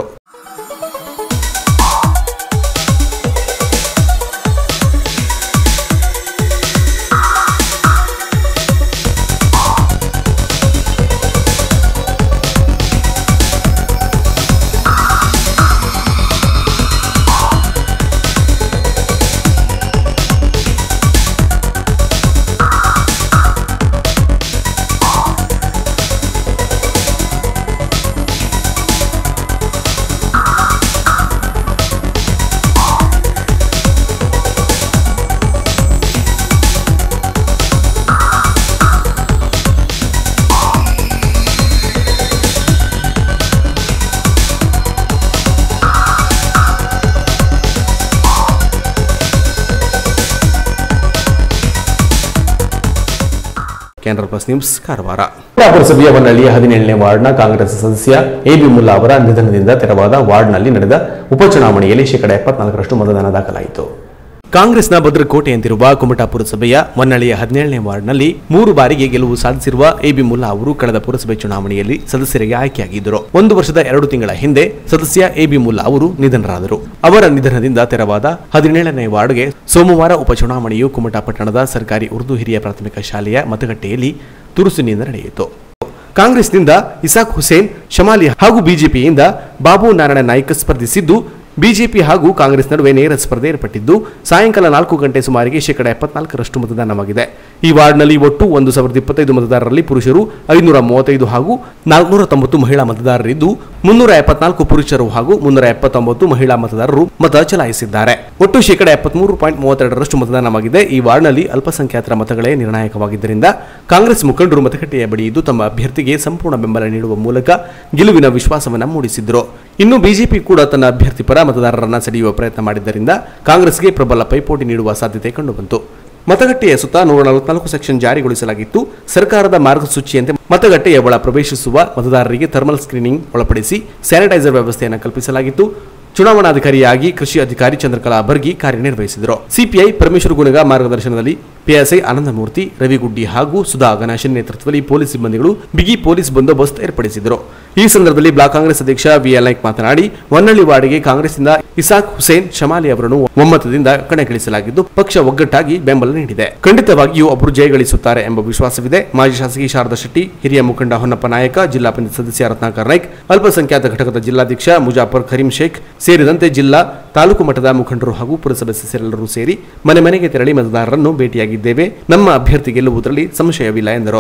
[SPEAKER 2] ಕ್ಯಾನರಾ ಪ್ಲಸ್ ನ್ಯೂಸ್ ಕಾರವಾರ ಪುರಸಭೆಯ ಹೊನ್ನಳ್ಳಿಯ ಹದಿನೇಳನೇ ವಾರ್ಡ್ನ ಕಾಂಗ್ರೆಸ್ ಸದಸ್ಯ ಎಬಿ ಮುಲ್ಲಾ ಅವರ ನಿಧನದಿಂದ ತೆರವಾದ ವಾರ್ಡ್ನಲ್ಲಿ ನಡೆದ ಉಪಚುನಾವಣೆಯಲ್ಲಿ ಶೇಕಡ ಎಪ್ಪತ್ನಾಲ್ಕರಷ್ಟು ಮತದಾನ ದಾಖಲಾಯಿತು ಕಾಂಗ್ರೆಸ್ನ ಭದ್ರಕೋಟೆಯಂತಿರುವ ಕುಮಟಾ ಪುರಸಭೆಯ ಹೊನ್ನಳ್ಳಿಯ ಹದಿನೇಳನೇ ವಾರ್ಡ್ನಲ್ಲಿ ಮೂರು ಬಾರಿಗೆ ಗೆಲುವು ಸಾಧಿಸಿರುವ ಎಬಿ ಮುಲ್ಲಾ ಅವರು ಕಳೆದ ಪುರಸಭೆ ಚುನಾವಣೆಯಲ್ಲಿ ಸದಸ್ಯರಿಗೆ ಆಯ್ಕೆಯಾಗಿದ್ದರು ಒಂದು ವರ್ಷದ ಎರಡು ತಿಂಗಳ ಹಿಂದೆ ಸದಸ್ಯ ಎಬಿ ಮುಲ್ಲಾ ಅವರು ನಿಧನರಾದರು ಅವರ ನಿಧನದಿಂದ ತೆರವಾದ ಹದಿನೇಳನೇ ವಾರ್ಡ್ಗೆ ಸೋಮವಾರ ಉಪಚುನಾವಣೆಯು ಕುಮಟಾ ಪಟ್ಟಣದ ಸರ್ಕಾರಿ ಉರ್ದು ಹಿರಿಯ ಪ್ರಾಥಮಿಕ ಶಾಲೆಯ ಮತಗಟ್ಟೆಯಲ್ಲಿ ತುರುಸಿನಿಂದ ನಡೆಯಿತು ಕಾಂಗ್ರೆಸ್ನಿಂದ ಇಸಾಕ್ ಹುಸೇನ್ ಶಮಾಲಿ ಹಾಗೂ ಬಿಜೆಪಿಯಿಂದ ಬಾಬು ನಾರಾಯಣ ನಾಯ್ಕ ಸ್ಪರ್ಧಿಸಿದ್ದು ಬಿಜೆಪಿ ಹಾಗೂ ಕಾಂಗ್ರೆಸ್ ನಡುವೆ ನೇರ ಸ್ಪರ್ಧೆ ಏರ್ಪಟ್ಟಿದ್ದು ಸಾಯಂಕಾಲ ನಾಲ್ಕು ಗಂಟೆ ಸುಮಾರಿಗೆ ಶೇಕಡ ಎಪ್ಪತ್ನಾಲ್ಕರಷ್ಟು ಮತದಾನವಾಗಿದೆ ಈ ವಾರ್ಡ್ನಲ್ಲಿ ಒಟ್ಟು ಒಂದು ಸಾವಿರದ ಇಪ್ಪತ್ತೈದು ಮತದಾರರಲ್ಲಿ ಪುರುಷರು ಐನೂರ ಮೂವತ್ತೈದು ಹಾಗೂ ನಾಲ್ಕುನೂರ ತೊಂಬತ್ತು ಮಹಿಳಾ ಮತದಾರರಿದ್ದು ಮುನ್ನೂರ ಎಪ್ಪತ್ನಾಲ್ಕು ಪುರುಷರು ಹಾಗೂ ಮುನ್ನೂರ ಎಪ್ಪತ್ತೊಂಬತ್ತು ಮಹಿಳಾ ಮತದಾರರು ಮತ ಚಲಾಯಿಸಿದ್ದಾರೆ ಒಟ್ಟು ಶೇಕಡ ಎಪ್ಪತ್ಮೂರು ಪಾಯಿಂಟ್ ಮೂವತ್ತೆರಡರಷ್ಟು ಮತದಾನವಾಗಿದೆ ಈ ವಾರ್ಡ್ನಲ್ಲಿ ಅಲ್ಪಸಂಖ್ಯಾತರ ಮತಗಳೇ ನಿರ್ಣಾಯಕವಾಗಿದ್ದರಿಂದ ಕಾಂಗ್ರೆಸ್ ಮುಖಂಡರು ಮತಗಟ್ಟೆಯ ಬಳಿ ಇದ್ದು ತಮ್ಮ ಅಭ್ಯರ್ಥಿಗೆ ಸಂಪೂರ್ಣ ಬೆಂಬಲ ನೀಡುವ ಮೂಲಕ ಗೆಲುವಿನ ವಿಶ್ವಾಸವನ್ನು ಮೂಡಿಸಿದ್ರು ಇನ್ನು ಬಿಜೆಪಿ ಕೂಡ ತನ್ನ ಅಭ್ಯರ್ಥಿ ಪರ ಮತದಾರರನ್ನ ಸೆಳೆಯುವ ಪ್ರಯತ್ನ ಮಾಡಿದ್ದರಿಂದ ಕಾಂಗ್ರೆಸ್ಗೆ ಪ್ರಬಲ ಪೈಪೋಟಿ ನೀಡುವ ಸಾಧ್ಯತೆ ಕಂಡುಬಂತು ಮತಗಟ್ಟೆಯ ಸುತ್ತ ನೂರ ನಲವತ್ನಾಲ್ಕು ಸೆಕ್ಷನ್ ಜಾರಿಗೊಳಿಸಲಾಗಿತ್ತು ಸರ್ಕಾರದ ಮಾರ್ಗಸೂಚಿಯಂತೆ ಮತಗಟ್ಟೆಯ ಒಳ ಪ್ರವೇಶಿಸುವ ಮತದಾರರಿಗೆ ಥರ್ಮಲ್ ಸ್ಕ್ರೀನಿಂಗ್ ಒಳಪಡಿಸಿ ಸ್ಯಾನಿಟೈಸರ್ ವ್ಯವಸ್ಥೆಯನ್ನು ಕಲ್ಪಿಸಲಾಗಿತ್ತು ಚುನಾವಣಾಧಿಕಾರಿಯಾಗಿ ಕೃಷಿ ಅಧಿಕಾರಿ ಚಂದ್ರಕಲಾ ಬರ್ಗಿ ಕಾರ್ಯನಿರ್ವಹಿಸಿದರು ಸಿಪಿಐ ಪರಮೇಶ್ವರ ಗುಣಗ ಮಾರ್ಗದರ್ಶನದಲ್ಲಿ ಪಿಎಸ್ಐ ಆನಂದಮೂರ್ತಿ ರವಿಗುಡ್ಡಿ ಹಾಗೂ ಸುಧಾ ಗಣೇಶನ್ ನೇತೃತ್ವದಲ್ಲಿ ಪೊಲೀಸ್ ಸಿಬ್ಬಂದಿಗಳು ಬಿಗಿ ಪೊಲೀಸ್ ಬಂದೋಬಸ್ತ್ ಏರ್ಪಡಿಸಿದರು ಈ ಸಂದರ್ಭದಲ್ಲಿ ಬ್ಲಾಕ್ ಕಾಂಗ್ರೆಸ್ ಅಧ್ಯಕ್ಷ ವಿಎಲ್ ನಾಯ್ಕ್ ಮಾತನಾಡಿ ಹೊನ್ನಳ್ಳಿ ವಾರ್ಡ್ಗೆ ಕಾಂಗ್ರೆಸ್ನಿಂದ ಇಸಾಕ್ ಹುಸೇನ್ ಶಮಾಲಿ ಅವರನ್ನು ಒಮ್ಮತದಿಂದ ಕಣಕ್ಕಿಳಿಸಲಾಗಿದ್ದು ಪಕ್ಷ ಒಗ್ಗಟ್ಟಾಗಿ ಬೆಂಬಲ ನೀಡಿದೆ ಖಂಡಿತವಾಗಿಯೂ ಒಬ್ಬರು ಜಯಗಳಿಸುತ್ತಾರೆ ಎಂಬ ವಿಶ್ವಾಸವಿದೆ ಮಾಜಿ ಶಾಸಕಿ ಶಾರದಾ ಶೆಟ್ಟಿ ಹಿರಿಯ ಮುಖಂಡ ಹೊನ್ನಪ್ಪ ನಾಯಕ ಜಿಲ್ಲಾ ಪಂಚಾಯತ್ ಸದಸ್ಯ ರತ್ನಾಕರ್ ನಾಯ್ಕ್ ಅಲ್ಪಸಂಖ್ಯಾತ ಘಟಕದ ಜಿಲ್ಲಾಧ್ಯಕ್ಷ ಮುಜಾಫರ್ ಕರೀಂ ಶೇಖ್ ಸೇರಿದಂತೆ ಜಿಲ್ಲಾ ತಾಲೂಕು ಮಟ್ಟದ ಮುಖಂಡರು ಹಾಗೂ ಪುರಸಭೆ ಸದಸ್ಯರೆಲ್ಲರೂ ಸೇರಿ ಮನೆ ಮನೆಗೆ ತೆರಳಿ ಮತದಾರರನ್ನು ಭೇಟಿಯಾಗಿದ್ದೇವೆ ನಮ್ಮ ಅಭ್ಯರ್ಥಿ ಗೆಲ್ಲುವುದರಲ್ಲಿ ಸಂಶಯವಿಲ್ಲ ಎಂದರು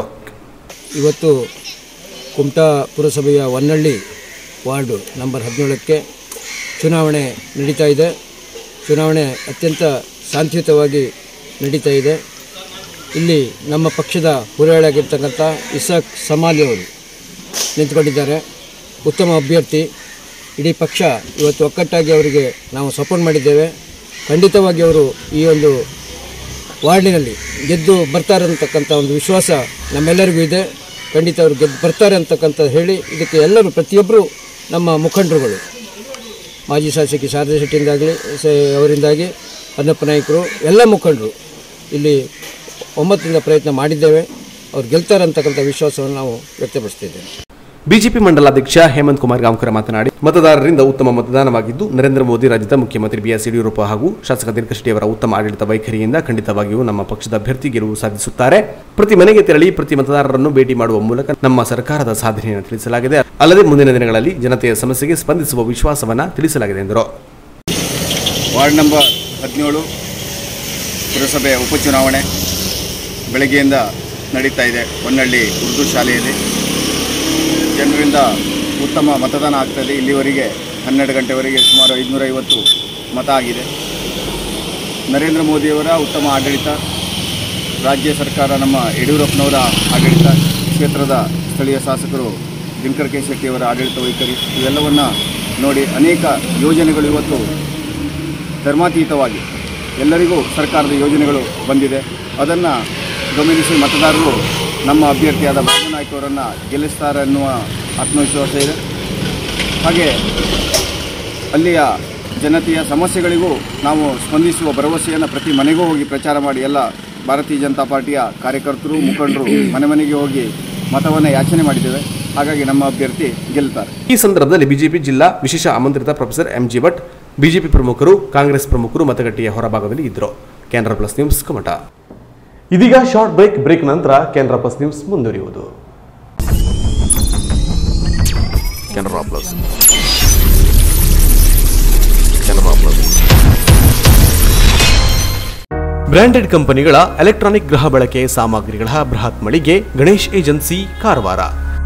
[SPEAKER 7] ಇವತ್ತು ಕುಮಟಾ ಪುರಸಭೆಯ ಹೊನ್ನಳ್ಳಿ ವಾರ್ಡು ನಂಬರ್ ಹದಿನೇಳಕ್ಕೆ ಚುನಾವಣೆ ನಡೀತಾ ಇದೆ ಚುನಾವಣೆ ಅತ್ಯಂತ ಶಾಂತಿಯುತವಾಗಿ ನಡೀತಾ ಇದೆ ಇಲ್ಲಿ ನಮ್ಮ ಪಕ್ಷದ ಹುರಿಯಾಳಾಗಿರ್ತಕ್ಕಂಥ ಇಸಾಕ್ ಸಮಾಲಿ ಅವರು ನಿಂತ್ಕೊಂಡಿದ್ದಾರೆ ಉತ್ತಮ ಅಭ್ಯರ್ಥಿ ಇಡೀ ಪಕ್ಷ ಇವತ್ತು ಒಕ್ಕಟ್ಟಾಗಿ ಅವರಿಗೆ ನಾವು ಸಪೋರ್ಟ್ ಮಾಡಿದ್ದೇವೆ ಖಂಡಿತವಾಗಿ ಅವರು ಈ ಒಂದು ವಾರ್ಡಿನಲ್ಲಿ ಗೆದ್ದು ಬರ್ತಾರೆ ಅಂತಕ್ಕಂಥ ಒಂದು ವಿಶ್ವಾಸ ನಮ್ಮೆಲ್ಲರಿಗೂ ಇದೆ ಖಂಡಿತ ಅವರು ಗೆದ್ದು ಬರ್ತಾರೆ ಅಂತಕ್ಕಂಥ ಹೇಳಿ ಇದಕ್ಕೆ ಎಲ್ಲರೂ ಪ್ರತಿಯೊಬ್ಬರು ನಮ್ಮ ಮುಖಂಡರುಗಳು ಮಾಜಿ ಶಾಸಕಿ ಶಾರದಾ ಶೆಟ್ಟಿಯಿಂದಾಗಲಿ ಸ ಅವರಿಂದಾಗಿ ಹೊನ್ನಪ್ಪ ನಾಯಕರು ಎಲ್ಲ ಮುಖಂಡರು ಇಲ್ಲಿ ಒಮ್ಮತದಿಂದ ಪ್ರಯತ್ನ ಮಾಡಿದ್ದೇವೆ ಅವ್ರು ಗೆಲ್ತಾರೆ ಅಂತಕ್ಕಂಥ ವಿಶ್ವಾಸವನ್ನು ನಾವು ವ್ಯಕ್ತಪಡಿಸ್ತಿದ್ದೇವೆ
[SPEAKER 2] ಬಿಜೆಪಿ ಮಂಡಲಾಧ್ಯಕ್ಷ ಹೇಮಂತ್ ಕುಮಾರ್ ಗಾಂವ್ಕರ್ ಮಾತನಾಡಿ ಮತದಾರರಿಂದ ಉತ್ತಮ ಮತದಾನವಾಗಿದ್ದು ನರೇಂದ್ರ ಮೋದಿ ರಾಜ್ಯದ ಮುಖ್ಯಮಂತ್ರಿ ಬಿಎಸ್ ಯಡಿಯೂರಪ್ಪ ಹಾಗೂ ಶಾಸಕ ದಿನಕರ್ ಅವರ ಉತ್ತಮ ಆಡಳಿತ ವೈಖರಿಯಿಂದ ಖಂಡಿತವಾಗಿಯೂ ನಮ್ಮ ಪಕ್ಷದ ಅಭ್ಯರ್ಥಿ ಗೆಲುವು ಸಾಧಿಸುತ್ತಾರೆ ಪ್ರತಿ ಮನೆಗೆ ತೆರಳಿ ಪ್ರತಿ ಮತದಾರರನ್ನು ಭೇಟಿ ಮಾಡುವ ಮೂಲಕ ನಮ್ಮ ಸರ್ಕಾರದ ಸಾಧನೆಯನ್ನು ತಿಳಿಸಲಾಗಿದೆ ಅಲ್ಲದೆ ಮುಂದಿನ ದಿನಗಳಲ್ಲಿ ಜನತೆಯ ಸಮಸ್ಯೆಗೆ ಸ್ಪಂದಿಸುವ ವಿಶ್ವಾಸವನ್ನ ತಿಳಿಸಲಾಗಿದೆ ಎಂದರು
[SPEAKER 8] ವಾರ್ಡ್ ನಂಬರ್ ಹದಿನೇಳು ಪುರಸಭೆಯ ಉಪಚುನಾವಣೆ ಬೆಳಗ್ಗೆಯಿಂದ ನಡೀತಾ ಇದೆ ಹೊನ್ನಳ್ಳಿ ಉರ್ದು ಶಾಲೆಯಲ್ಲಿ ಜನರಿಂದ ಉತ್ತಮ ಮತದಾನ ಆಗ್ತದೆ ಇಲ್ಲಿವರೆಗೆ ಹನ್ನೆರಡು ಗಂಟೆವರೆಗೆ ಸುಮಾರು ಐದುನೂರೈವತ್ತು ಮತ ಆಗಿದೆ ನರೇಂದ್ರ ಮೋದಿಯವರ ಉತ್ತಮ ಆಡಳಿತ ರಾಜ್ಯ ಸರ್ಕಾರ ನಮ್ಮ ಯಡಿಯೂರಪ್ಪನವರ ಆಡಳಿತ ಕ್ಷೇತ್ರದ ಸ್ಥಳೀಯ ಶಾಸಕರು ದಿನಕರ್ ಕೆ ಶೆಟ್ಟಿಯವರ ಆಡಳಿತ ವೈಖರಿ ಇವೆಲ್ಲವನ್ನು ನೋಡಿ ಅನೇಕ ಯೋಜನೆಗಳು ಇವತ್ತು ಧರ್ಮಾತೀತವಾಗಿ ಎಲ್ಲರಿಗೂ ಸರ್ಕಾರದ ಯೋಜನೆಗಳು ಬಂದಿದೆ ಅದನ್ನು ಗಮನಿಸಿ ಮತದಾರರು ನಮ್ಮ ಅಭ್ಯರ್ಥಿಯಾದ ಬಾಬು ನಾಯ್ಕ ಅವರನ್ನು ಗೆಲ್ಲಿಸ್ತಾರೆ ಅನ್ನುವ ಆತ್ಮವಿಶ್ವಾಸ ಇದೆ ಹಾಗೆ ಅಲ್ಲಿಯ ಜನತೆಯ ಸಮಸ್ಯೆಗಳಿಗೂ ನಾವು ಸ್ಪಂದಿಸುವ ಭರವಸೆಯನ್ನು ಪ್ರತಿ ಮನೆಗೂ ಹೋಗಿ ಪ್ರಚಾರ ಮಾಡಿ ಎಲ್ಲ ಭಾರತೀಯ ಜನತಾ ಪಾರ್ಟಿಯ ಕಾರ್ಯಕರ್ತರು ಮುಖಂಡರು ಮನೆ ಮನೆಗೆ ಹೋಗಿ ಮತವನ್ನು ಯಾಚನೆ ಮಾಡಿದ್ದೇವೆ ಹಾಗಾಗಿ ನಮ್ಮ ಅಭ್ಯರ್ಥಿ ಗೆಲ್ತಾರೆ
[SPEAKER 2] ಈ ಸಂದರ್ಭದಲ್ಲಿ ಬಿಜೆಪಿ ಜಿಲ್ಲಾ ವಿಶೇಷ ಆಮಂತ್ರಿತ ಪ್ರೊಫೆಸರ್ ಎಂಜಿ ಭಟ್ ಬಿಜೆಪಿ ಪ್ರಮುಖರು ಕಾಂಗ್ರೆಸ್ ಪ್ರಮುಖರು ಮತಗಟ್ಟೆಯ ಹೊರಭಾಗದಲ್ಲಿ ಇದ್ದರು ಕೆನರಾ ಪ್ಲಸ್ ನ್ಯೂಸ್ ಕಮಟ ಇದೀಗ ಶಾರ್ಟ್ ಬ್ರೇಕ್ ಬ್ರೇಕ್ ನಂತರ ಕೆನರಾ ಪ್ಲಸ್ ನ್ಯೂಸ್ ಮುಂದುವರಿಯುವುದು Canara plus Canara plus branded ಕಂಪನಿಗಳ ಎಲೆಕ್ಟ್ರಾನಿಕ್ ಗೃಹ ಬಳಕೆ ಸಾಮಗ್ರಿಗಳ ಬೃಹತ್ ಮಳಿಗೆ ಗಣೇಶ್ ಏಜೆನ್ಸಿ ಕಾರವಾರ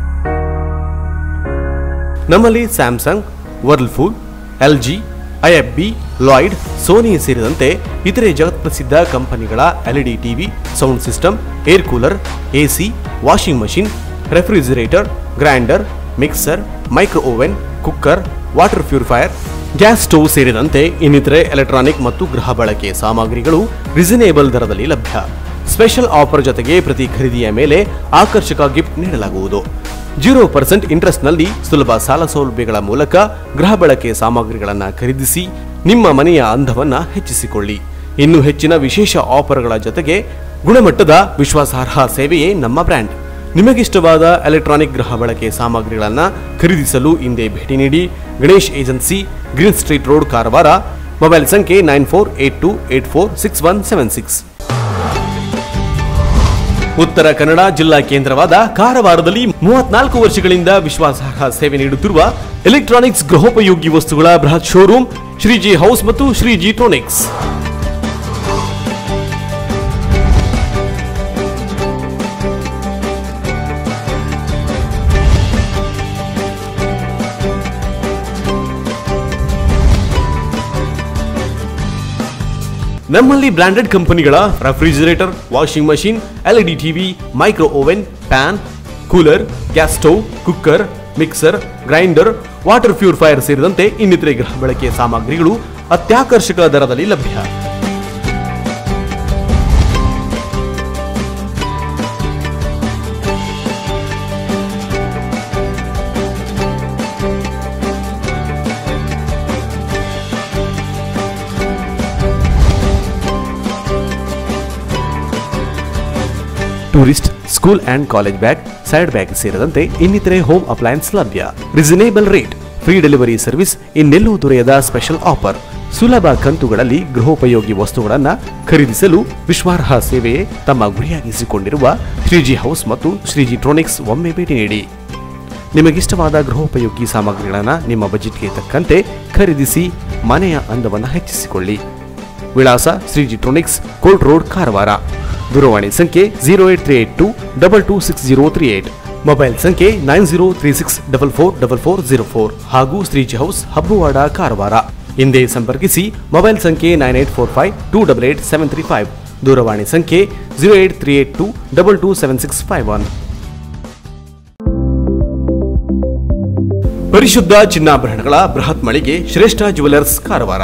[SPEAKER 2] ನಮ್ಮಲ್ಲಿ Samsung Whirlpool LG IFB Lloyd Sony ಸೇರಿದಂತೆ ಇತರೆ ಜಗತ್ಪ್ರಸಿದ್ಧ ಕಂಪನಿಗಳ LED TV sound system air cooler AC washing machine refrigerator grinder mixer micro oven cooker water purifier gas stove ಸೇರಿದಂತೆ ಇನ್ನಿತರೆ ಎಲೆಕ್ಟ್ರಾನಿಕ್ ಮತ್ತು ಗೃಹ ಬಳಕೆ ಸಾಮಗ್ರಿಗಳು ರಿಸನೇಬಲ್ ದರದಲ್ಲಿ ಲಭ್ಯ ಸ್ಪೆಷಲ್ ಆಫರ್ ಜೊತೆಗೆ ಪ್ರತಿ ಖರೀದಿಯ ಮೇಲೆ ಆಕರ್ಷಕ ಗಿಫ್ಟ್ ನೀಡಲಾಗುವುದು ಜೀರೋ ಪರ್ಸೆಂಟ್ ಇಂಟ್ರೆಸ್ಟ್ನಲ್ಲಿ ಸುಲಭ ಸಾಲ ಸೌಲಭ್ಯಗಳ ಮೂಲಕ ಗೃಹ ಬಳಕೆ ಸಾಮಗ್ರಿಗಳನ್ನು ಖರೀದಿಸಿ ನಿಮ್ಮ ಮನೆಯ ಅಂದವನ್ನ ಹೆಚ್ಚಿಸಿಕೊಳ್ಳಿ ಇನ್ನು ಹೆಚ್ಚಿನ ವಿಶೇಷ ಆಫರ್ಗಳ ಜೊತೆಗೆ ಗುಣಮಟ್ಟದ ವಿಶ್ವಾಸಾರ್ಹ ಸೇವೆಯೇ ನಮ್ಮ ಬ್ರ್ಯಾಂಡ್ ನಿಮಗಿಷ್ಟವಾದ ಎಲೆಕ್ಟ್ರಾನಿಕ್ ಗೃಹ ಬಳಕೆ ಸಾಮಗ್ರಿಗಳನ್ನು ಖರೀದಿಸಲು ಹಿಂದೆ ಭೇಟಿ ನೀಡಿ Ganesh agency green street road Karwar mobile ಸಂಖ್ಯೆ nine four eight two eight four six one seven six Uttara Kannada ಜಿಲ್ಲಾ ಕೇಂದ್ರವಾದ ಕಾರವಾರದಲ್ಲಿ ಮೂವತ್ನಾಲ್ಕು ವರ್ಷಗಳಿಂದ ವಿಶ್ವಾಸಾರ್ಹ ಸೇವೆ ನೀಡುತ್ತಿರುವ ಎಲೆಕ್ಟ್ರಾನಿಕ್ಸ್ ಗೃಹೋಪಯೋಗಿ ವಸ್ತುಗಳ ಬೃಹತ್ ಶೋರೂಮ್ ಶ್ರೀಜಿ ಹೌಸ್ ಮತ್ತು ಶ್ರೀಜಿ ಟ್ರೋನಿಕ್ಸ್ ನಮ್ಮಲ್ಲಿ ಬ್ರಾಂಡೆಡ್ ಕಂಪನಿಗಳ refrigerator washing machine LED TV micro oven fan cooler gas stove cooker mixer grinder water purifier ಸೇರಿದಂತೆ ಇನ್ನಿತರೆ ಗೃಹ ಬಳಕೆಯ ಸಾಮಗ್ರಿಗಳು ಅತ್ಯಾಕರ್ಷಕ ದರದಲ್ಲಿ ಲಭ್ಯ tourist school and college bag side bag ಸೇರಿದಂತೆ ಇನ್ನಿತರೆ ಹೋಮ್ ಅಪ್ಲಯನ್ಸ್ ಲಭ್ಯ reasonable rate free delivery service ಇನ್ನೆಲ್ಲೂ ದೊರೆಯದ ಸ್ಪೆಷಲ್ ಆಫರ್ ಸುಲಭ ಕಂತುಗಳಲ್ಲಿ ಗೃಹೋಪಯೋಗಿ ವಸ್ತುಗಳನ್ನು ಖರೀದಿಸಲು ವಿಶ್ವಾರ್ಹ ಸೇವೆಯೇ ತಮ್ಮ ಗುರಿಯಾಗಿಸಿಕೊಂಡಿರುವ ಶ್ರೀಜಿ ಹೌಸ್ ಮತ್ತು ಶ್ರೀಜಿ ಟ್ರೋನಿಕ್ಸ್ ಒಮ್ಮೆ ಭೇಟಿ ನೀಡಿ ನಿಮಗಿಷ್ಟವಾದ ಗೃಹೋಪಯೋಗಿ ಸಾಮಗ್ರಿಗಳನ್ನು ನಿಮ್ಮ ಬಜೆಟ್ಗೆ ತಕ್ಕಂತೆ ಖರೀದಿಸಿ ಮನೆಯ ಅಂದವನ್ನು ಹೆಚ್ಚಿಸಿಕೊಳ್ಳಿ ವಿಳಾಸ Shreeji tronics cold road Karwar ದೂರವಾಣಿ ಸಂಖ್ಯೆ zero eight three eight two double two six zero three eight mobile ಸಂಖ್ಯೆ nine zero three six double four double four zero four ಹಾಗೂ ಶ್ರೀಜಿ ಹೌಸ್ ಹಬ್ಬುವಾಡ ಕಾರವಾರ ಹಿಂದೆ ಸಂಪರ್ಕಿಸಿ ಮೊಬೈಲ್ ಸಂಖ್ಯೆ nine eight four five two double eight seven three five ದೂರವಾಣಿ ಸಂಖ್ಯೆ zero eight three eight two double two seven six five one ಪರಿಶುದ್ಧ ಚಿನ್ನಾಭರಣಗಳ ಬೃಹತ್ ಮಳಿಗೆ ಶ್ರೇಷ್ಠ ಜುವೆಲರ್ಸ್ ಕಾರವಾರ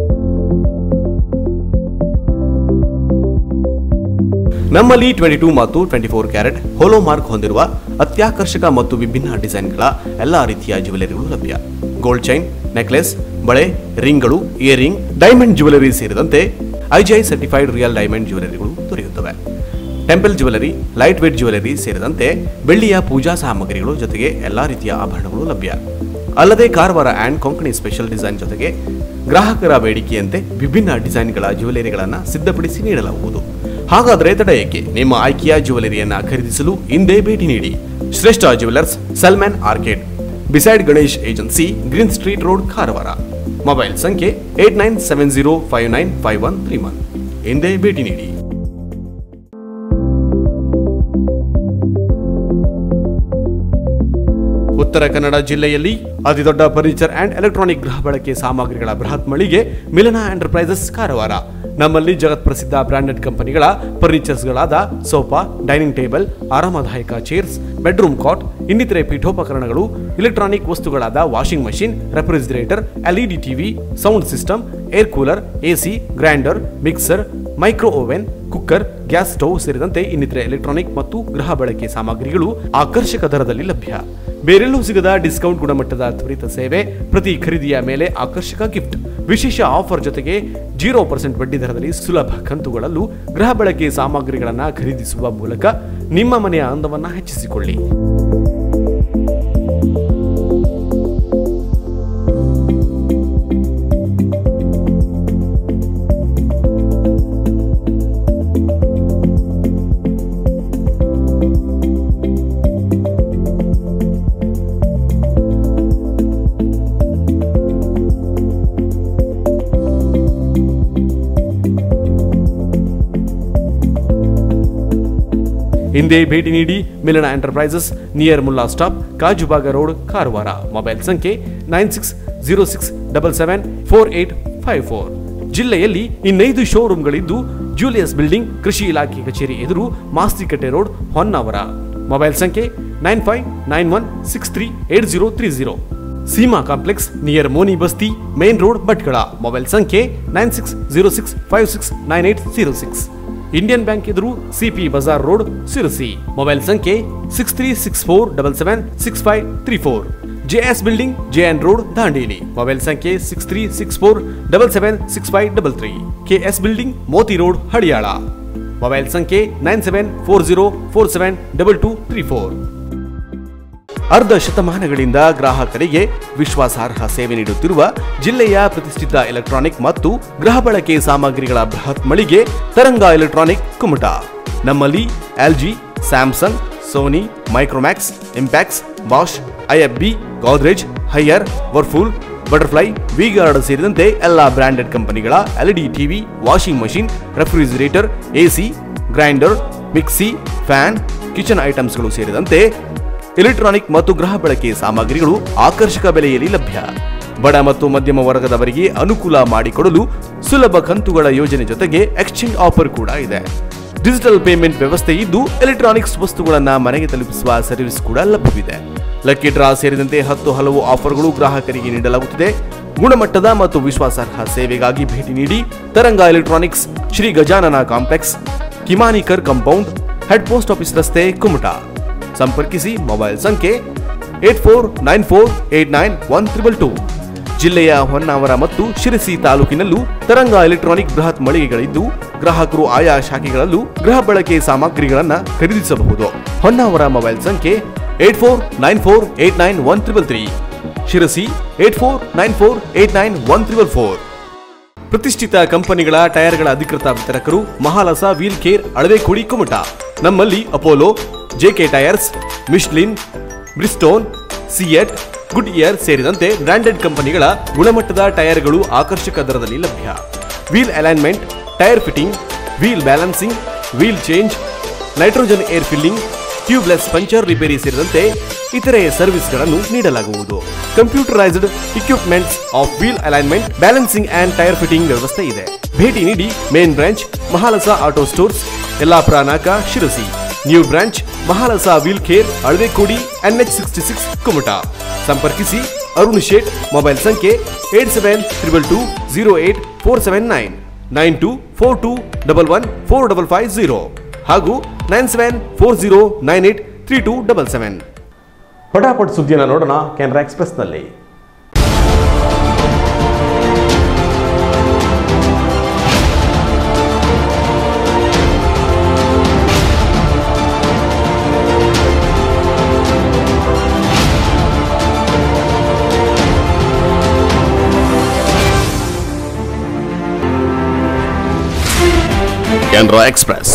[SPEAKER 2] ನಮ್ಮಲ್ಲಿ ಟ್ವೆಂಟಿ ಟೂ ಮತ್ತು twenty four carat hallmark ಹೊಂದಿರುವ ಅತ್ಯಾಕರ್ಷಕ ಮತ್ತು ವಿಭಿನ್ನ ಡಿಸೈನ್ಗಳ ಎಲ್ಲಾ ರೀತಿಯ ಜ್ಯುವೆಲರಿಗಳು ಲಭ್ಯ ಗೋಲ್ಡ್ ಚೈನ್ ನೆಕ್ಲೆಸ್ ಬಳೆ ರಿಂಗ್ಗಳು ಇಯರಿಂಗ್ ಡೈಮಂಡ್ ಜ್ಯುವೆಲರಿ ಸೇರಿದಂತೆ ಐಜಿಐ ಸರ್ಟಿಫೈಡ್ ರಿಯಲ್ ಡೈಮಂಡ್ ಜ್ಯುವೆಲರಿಗಳು ದೊರೆಯುತ್ತವೆ temple jewellery light weight jewellery ಸೇರಿದಂತೆ ಬೆಳ್ಳಿಯ ಪೂಜಾ ಸಾಮಗ್ರಿಗಳು ಜೊತೆಗೆ ಎಲ್ಲಾ ರೀತಿಯ ಆಭರಣಗಳು ಲಭ್ಯ ಅಲ್ಲದೆ Karwar and Konkani special design ಜೊತೆಗೆ ಗ್ರಾಹಕರ ಬೇಡಿಕೆಯಂತೆ ವಿಭಿನ್ನ ಡಿಸೈನ್ಗಳ ಜ್ಯುವೆಲರಿಗಳನ್ನು ಸಿದ್ಧಪಡಿಸಿ ನೀಡಲಾಗುವುದು ಹಾಗಾದರೆ ತಡ ಏಕೆ ನಿಮ್ಮ ಆಯ್ಕೆಯ ಜ್ಯುವೆಲರಿಯನ್ನ ಖರೀದಿಸಲು ಹಿಂದೆ ಭೇಟಿ ನೀಡಿ Shreshta jewellers Salman arcade beside Ganesh agency green street road Karwar mobile ಸಂಖ್ಯೆ eight nine seven zero five nine five one three one ಹಿಂದೆ ಭೇಟಿ ನೀಡಿ ಉತ್ತರ ಕನ್ನಡ ಜಿಲ್ಲೆಯಲ್ಲಿ ಅತಿದೊಡ್ಡ ಫರ್ನಿಚರ್ ಅಂಡ್ ಎಲೆಕ್ಟ್ರಾನಿಕ್ ಗೃಹ ಬಳಕೆ ಸಾಮಗ್ರಿಗಳ ಬೃಹತ್ ಮಳಿಗೆ ಮಿಲನ ಎಂಟರ್ಪ್ರೈಸಸ್ ಕಾರವಾರ ನಮ್ಮಲ್ಲಿ ಜಗತ್ ಪ್ರಸಿದ್ಧ ಬ್ರಾಂಡೆಡ್ ಕಂಪನಿಗಳ ಫರ್ನಿಚರ್ಸ್ಗಳಾದ ಸೋಫಾ ಡೈನಿಂಗ್ ಟೇಬಲ್ ಆರಾಮದಾಯಕ ಚೇರ್ಸ್ ಬೆಡ್ರೂಮ್ ಕಾಟ್ ಇನ್ನಿತರೆ ಪೀಠೋಪಕರಣಗಳು ಇಲೆಕ್ಟ್ರಾನಿಕ್ ವಸ್ತುಗಳಾದ washing machine refrigerator LED TV sound system air cooler AC grinder mixer micro oven cooker gas stove ಸೇರಿದಂತೆ ಇನ್ನಿತರೆ ಎಲೆಕ್ಟ್ರಾನಿಕ್ ಮತ್ತು ಗೃಹ ಬಳಕೆ ಸಾಮಗ್ರಿಗಳು ಆಕರ್ಷಕ ದರದಲ್ಲಿ ಲಭ್ಯ ಬೇರೆಲ್ಲೂ ಸಿಗದ ಡಿಸ್ಕೌಂಟ್ ಗುಣಮಟ್ಟದ ತ್ವರಿತ ಸೇವೆ ಪ್ರತಿ ಖರೀದಿಯ ಮೇಲೆ ಆಕರ್ಷಕ ಗಿಫ್ಟ್ ವಿಶೇಷ ಆಫರ್ ಜೊತೆಗೆ ಜೀರೋ ಪರ್ಸೆಂಟ್ ಬಡ್ಡಿ ದರದಲ್ಲಿ ಸುಲಭ ಕಂತುಗಳಲ್ಲೂ ಗೃಹ ಬಳಕೆ ಸಾಮಗ್ರಿಗಳನ್ನು ಖರೀದಿಸುವ ಮೂಲಕ ನಿಮ್ಮ ಮನೆಯ ಅಂದವನ್ನು ಹೆಚ್ಚಿಸಿಕೊಳ್ಳಿ ಹಿಂದೆ ಭೇಟಿ ನೀಡಿ Milana enterprises near Mulla stop Kajubag road Karwar mobile ಸಂಖ್ಯೆ nine six zero six double seven four eight five four ಜಿಲ್ಲೆಯಲ್ಲಿ ಇನ್ನೈದು ಶೋರೂಮ್ಗಳಿದ್ದು ಜೂಲಿಯಸ್ ಬಿಲ್ಡಿಂಗ್ ಕೃಷಿ ಇಲಾಖೆ ಕಚೇರಿ ಎದುರು ಮಾಸ್ತಿಕಟ್ಟೆ ರೋಡ್ ಹೊನ್ನಾವರ ಮೊಬೈಲ್ ಸಂಖ್ಯೆ nine five nine one six three eight zero three zero Seema complex near Moni Basti main road Bhatkal mobile ಸಂಖ್ಯೆ nine six zero six five six nine eight zero six Indian bank ಎದುರು CP bazaar road Sirsi mobile ಸಂಖ್ಯೆ six three six four double seven six five three four JS building JN road Dandeli mobile ಸಂಖ್ಯೆ six three six four double seven six five double three KS building Moti road Haliyal mobile ಸಂಖ್ಯೆ nine seven four zero four seven double two three four ಅರ್ಧ ಶತಮಾನಗಳಿಂದ ಗ್ರಾಹಕರಿಗೆ ವಿಶ್ವಾಸಾರ್ಹ ಸೇವೆ ನೀಡುತ್ತಿರುವ ಜಿಲ್ಲೆಯ ಪ್ರತಿಷ್ಠಿತ ಎಲೆಕ್ಟ್ರಾನಿಕ್ ಮತ್ತು ಗೃಹ ಬಳಕೆ ಸಾಮಗ್ರಿಗಳ ಬೃಹತ್ ಮಳಿಗೆ ತರಂಗ ಎಲೆಕ್ಟ್ರಾನಿಕ್ ಕುಮಟ ನಮ್ಮಲ್ಲಿ LG Samsung Sony Micromax Impex Bosch IFB Godrej Haier Whirlpool Butterfly VGuard ಸೇರಿದಂತೆ ಎಲ್ಲಾ ಬ್ರಾಂಡೆಡ್ ಕಂಪನಿಗಳ LED TV washing machine refrigerator AC grinder mixie fan kitchen ಐಟಮ್ಸ್ಗಳು ಸೇರಿದಂತೆ ಎಲೆಕ್ಟ್ರಾನಿಕ್ ಮತ್ತು ಗೃಹ ಬಳಕೆ ಸಾಮಗ್ರಿಗಳು ಆಕರ್ಷಕ ಬೆಲೆಯಲ್ಲಿ ಲಭ್ಯ ಬಡ ಮತ್ತು ಮಧ್ಯಮ ವರ್ಗದವರಿಗೆ ಅನುಕೂಲ ಮಾಡಿಕೊಡಲು ಸುಲಭ ಕಂತುಗಳ ಯೋಜನೆ ಜೊತೆಗೆ ಎಕ್ಸ್ಚೇಂಜ್ ಆಫರ್ ಕೂಡ ಇದೆ ಡಿಜಿಟಲ್ ಪೇಮೆಂಟ್ ವ್ಯವಸ್ಥೆ ಇದ್ದು ಎಲೆಕ್ಟ್ರಾನಿಕ್ಸ್ ವಸ್ತುಗಳನ್ನು ಮನೆಗೆ ತಲುಪಿಸುವ ಸರ್ವಿಸ್ ಕೂಡ ಲಭ್ಯವಿದೆ ಲಕ್ಕಿ ಡ್ರಾ ಸೇರಿದಂತೆ ಹತ್ತು ಹಲವು ಆಫರ್ಗಳು ಗ್ರಾಹಕರಿಗೆ ನೀಡಲಾಗುತ್ತಿದೆ ಗುಣಮಟ್ಟದ ಮತ್ತು ವಿಶ್ವಾಸಾರ್ಹ ಸೇವೆಗಾಗಿ ಭೇಟಿ ನೀಡಿ Taranga electronics Shri Gajanana complex Kimanikar compound head post office ರಸ್ತೆ ಕುಮಟಾ ಸಂಪರ್ಕಿಸಿ ಮೊಬೈಲ್ ಸಂಖ್ಯೆ eight four nine four eight nine one triple two ಜಿಲ್ಲೆಯ ಹೊನ್ನಾವರ ಮತ್ತು ಶಿರಸಿ ತಾಲೂಕಿನಲ್ಲೂ ತರಂಗ ಎಲೆಕ್ಟ್ರಾನಿಕ್ ಬೃಹತ್ ಮಳಿಗೆಗಳಿದ್ದು ಗ್ರಾಹಕರು ಆಯಾ ಶಾಖೆಗಳಲ್ಲೂ ಗೃಹ ಬಳಕೆ ಸಾಮಗ್ರಿಗಳನ್ನು ಖರೀದಿಸಬಹುದು ಹೊನ್ನಾವರ ಮೊಬೈಲ್ ಸಂಖ್ಯೆ eight four nine four eight nine one triple three Sirsi eight four nine four eight nine one triple four ಪ್ರತಿಷ್ಠಿತ ಕಂಪನಿಗಳ ಟೈರ್ಗಳ ಅಧಿಕೃತ ವಿತರಕರು ಮಹಾಲಸ ವೀಲ್ ಕೇರ್ ಅಳವೆಕೋಡಿ ಕುಮಟ ನಮ್ಮಲ್ಲಿ Apollo JK tyres Michelin Bridgestone CEAT Goodyear ಸೇರಿದಂತೆ ಬ್ರಾಂಡೆಡ್ ಕಂಪನಿಗಳ ಗುಣಮಟ್ಟದ ಟೈರ್ಗಳು ಆಕರ್ಷಕ ದರದಲ್ಲಿ ಲಭ್ಯ wheel alignment tyre fitting wheel balancing wheel change nitrogen air filling tubeless puncture repair ಸೇರಿದಂತೆ ಇತರೆ ಸರ್ವಿಸ್ಗಳನ್ನು ನೀಡಲಾಗುವುದು computerised equipments of wheel alignment balancing and tyre fitting ವ್ಯವಸ್ಥೆ ಇದೆ ಭೇಟಿ ನೀಡಿ main branch Mahalasa auto stores Yellapur Naka Sirsi new branch Mahalasa wheel care Alavekodi NH sixty six Kumta ಸಂಪರ್ಕಿಸಿ Arun Shet mobile ಸಂಖ್ಯೆ eight seven triple two zero eight four seven nine nine two four two double one four double five zero ಹಾಗೂ nine seven four zero nine eight three two double seven ಹೊಟಾಪಟ್ ಸುದ್ದಿಯನ್ನು ನೋಡೋಣ ಕೆನರಾ ಎಕ್ಸ್ಪ್ರೆಸ್ನಲ್ಲಿ Canara express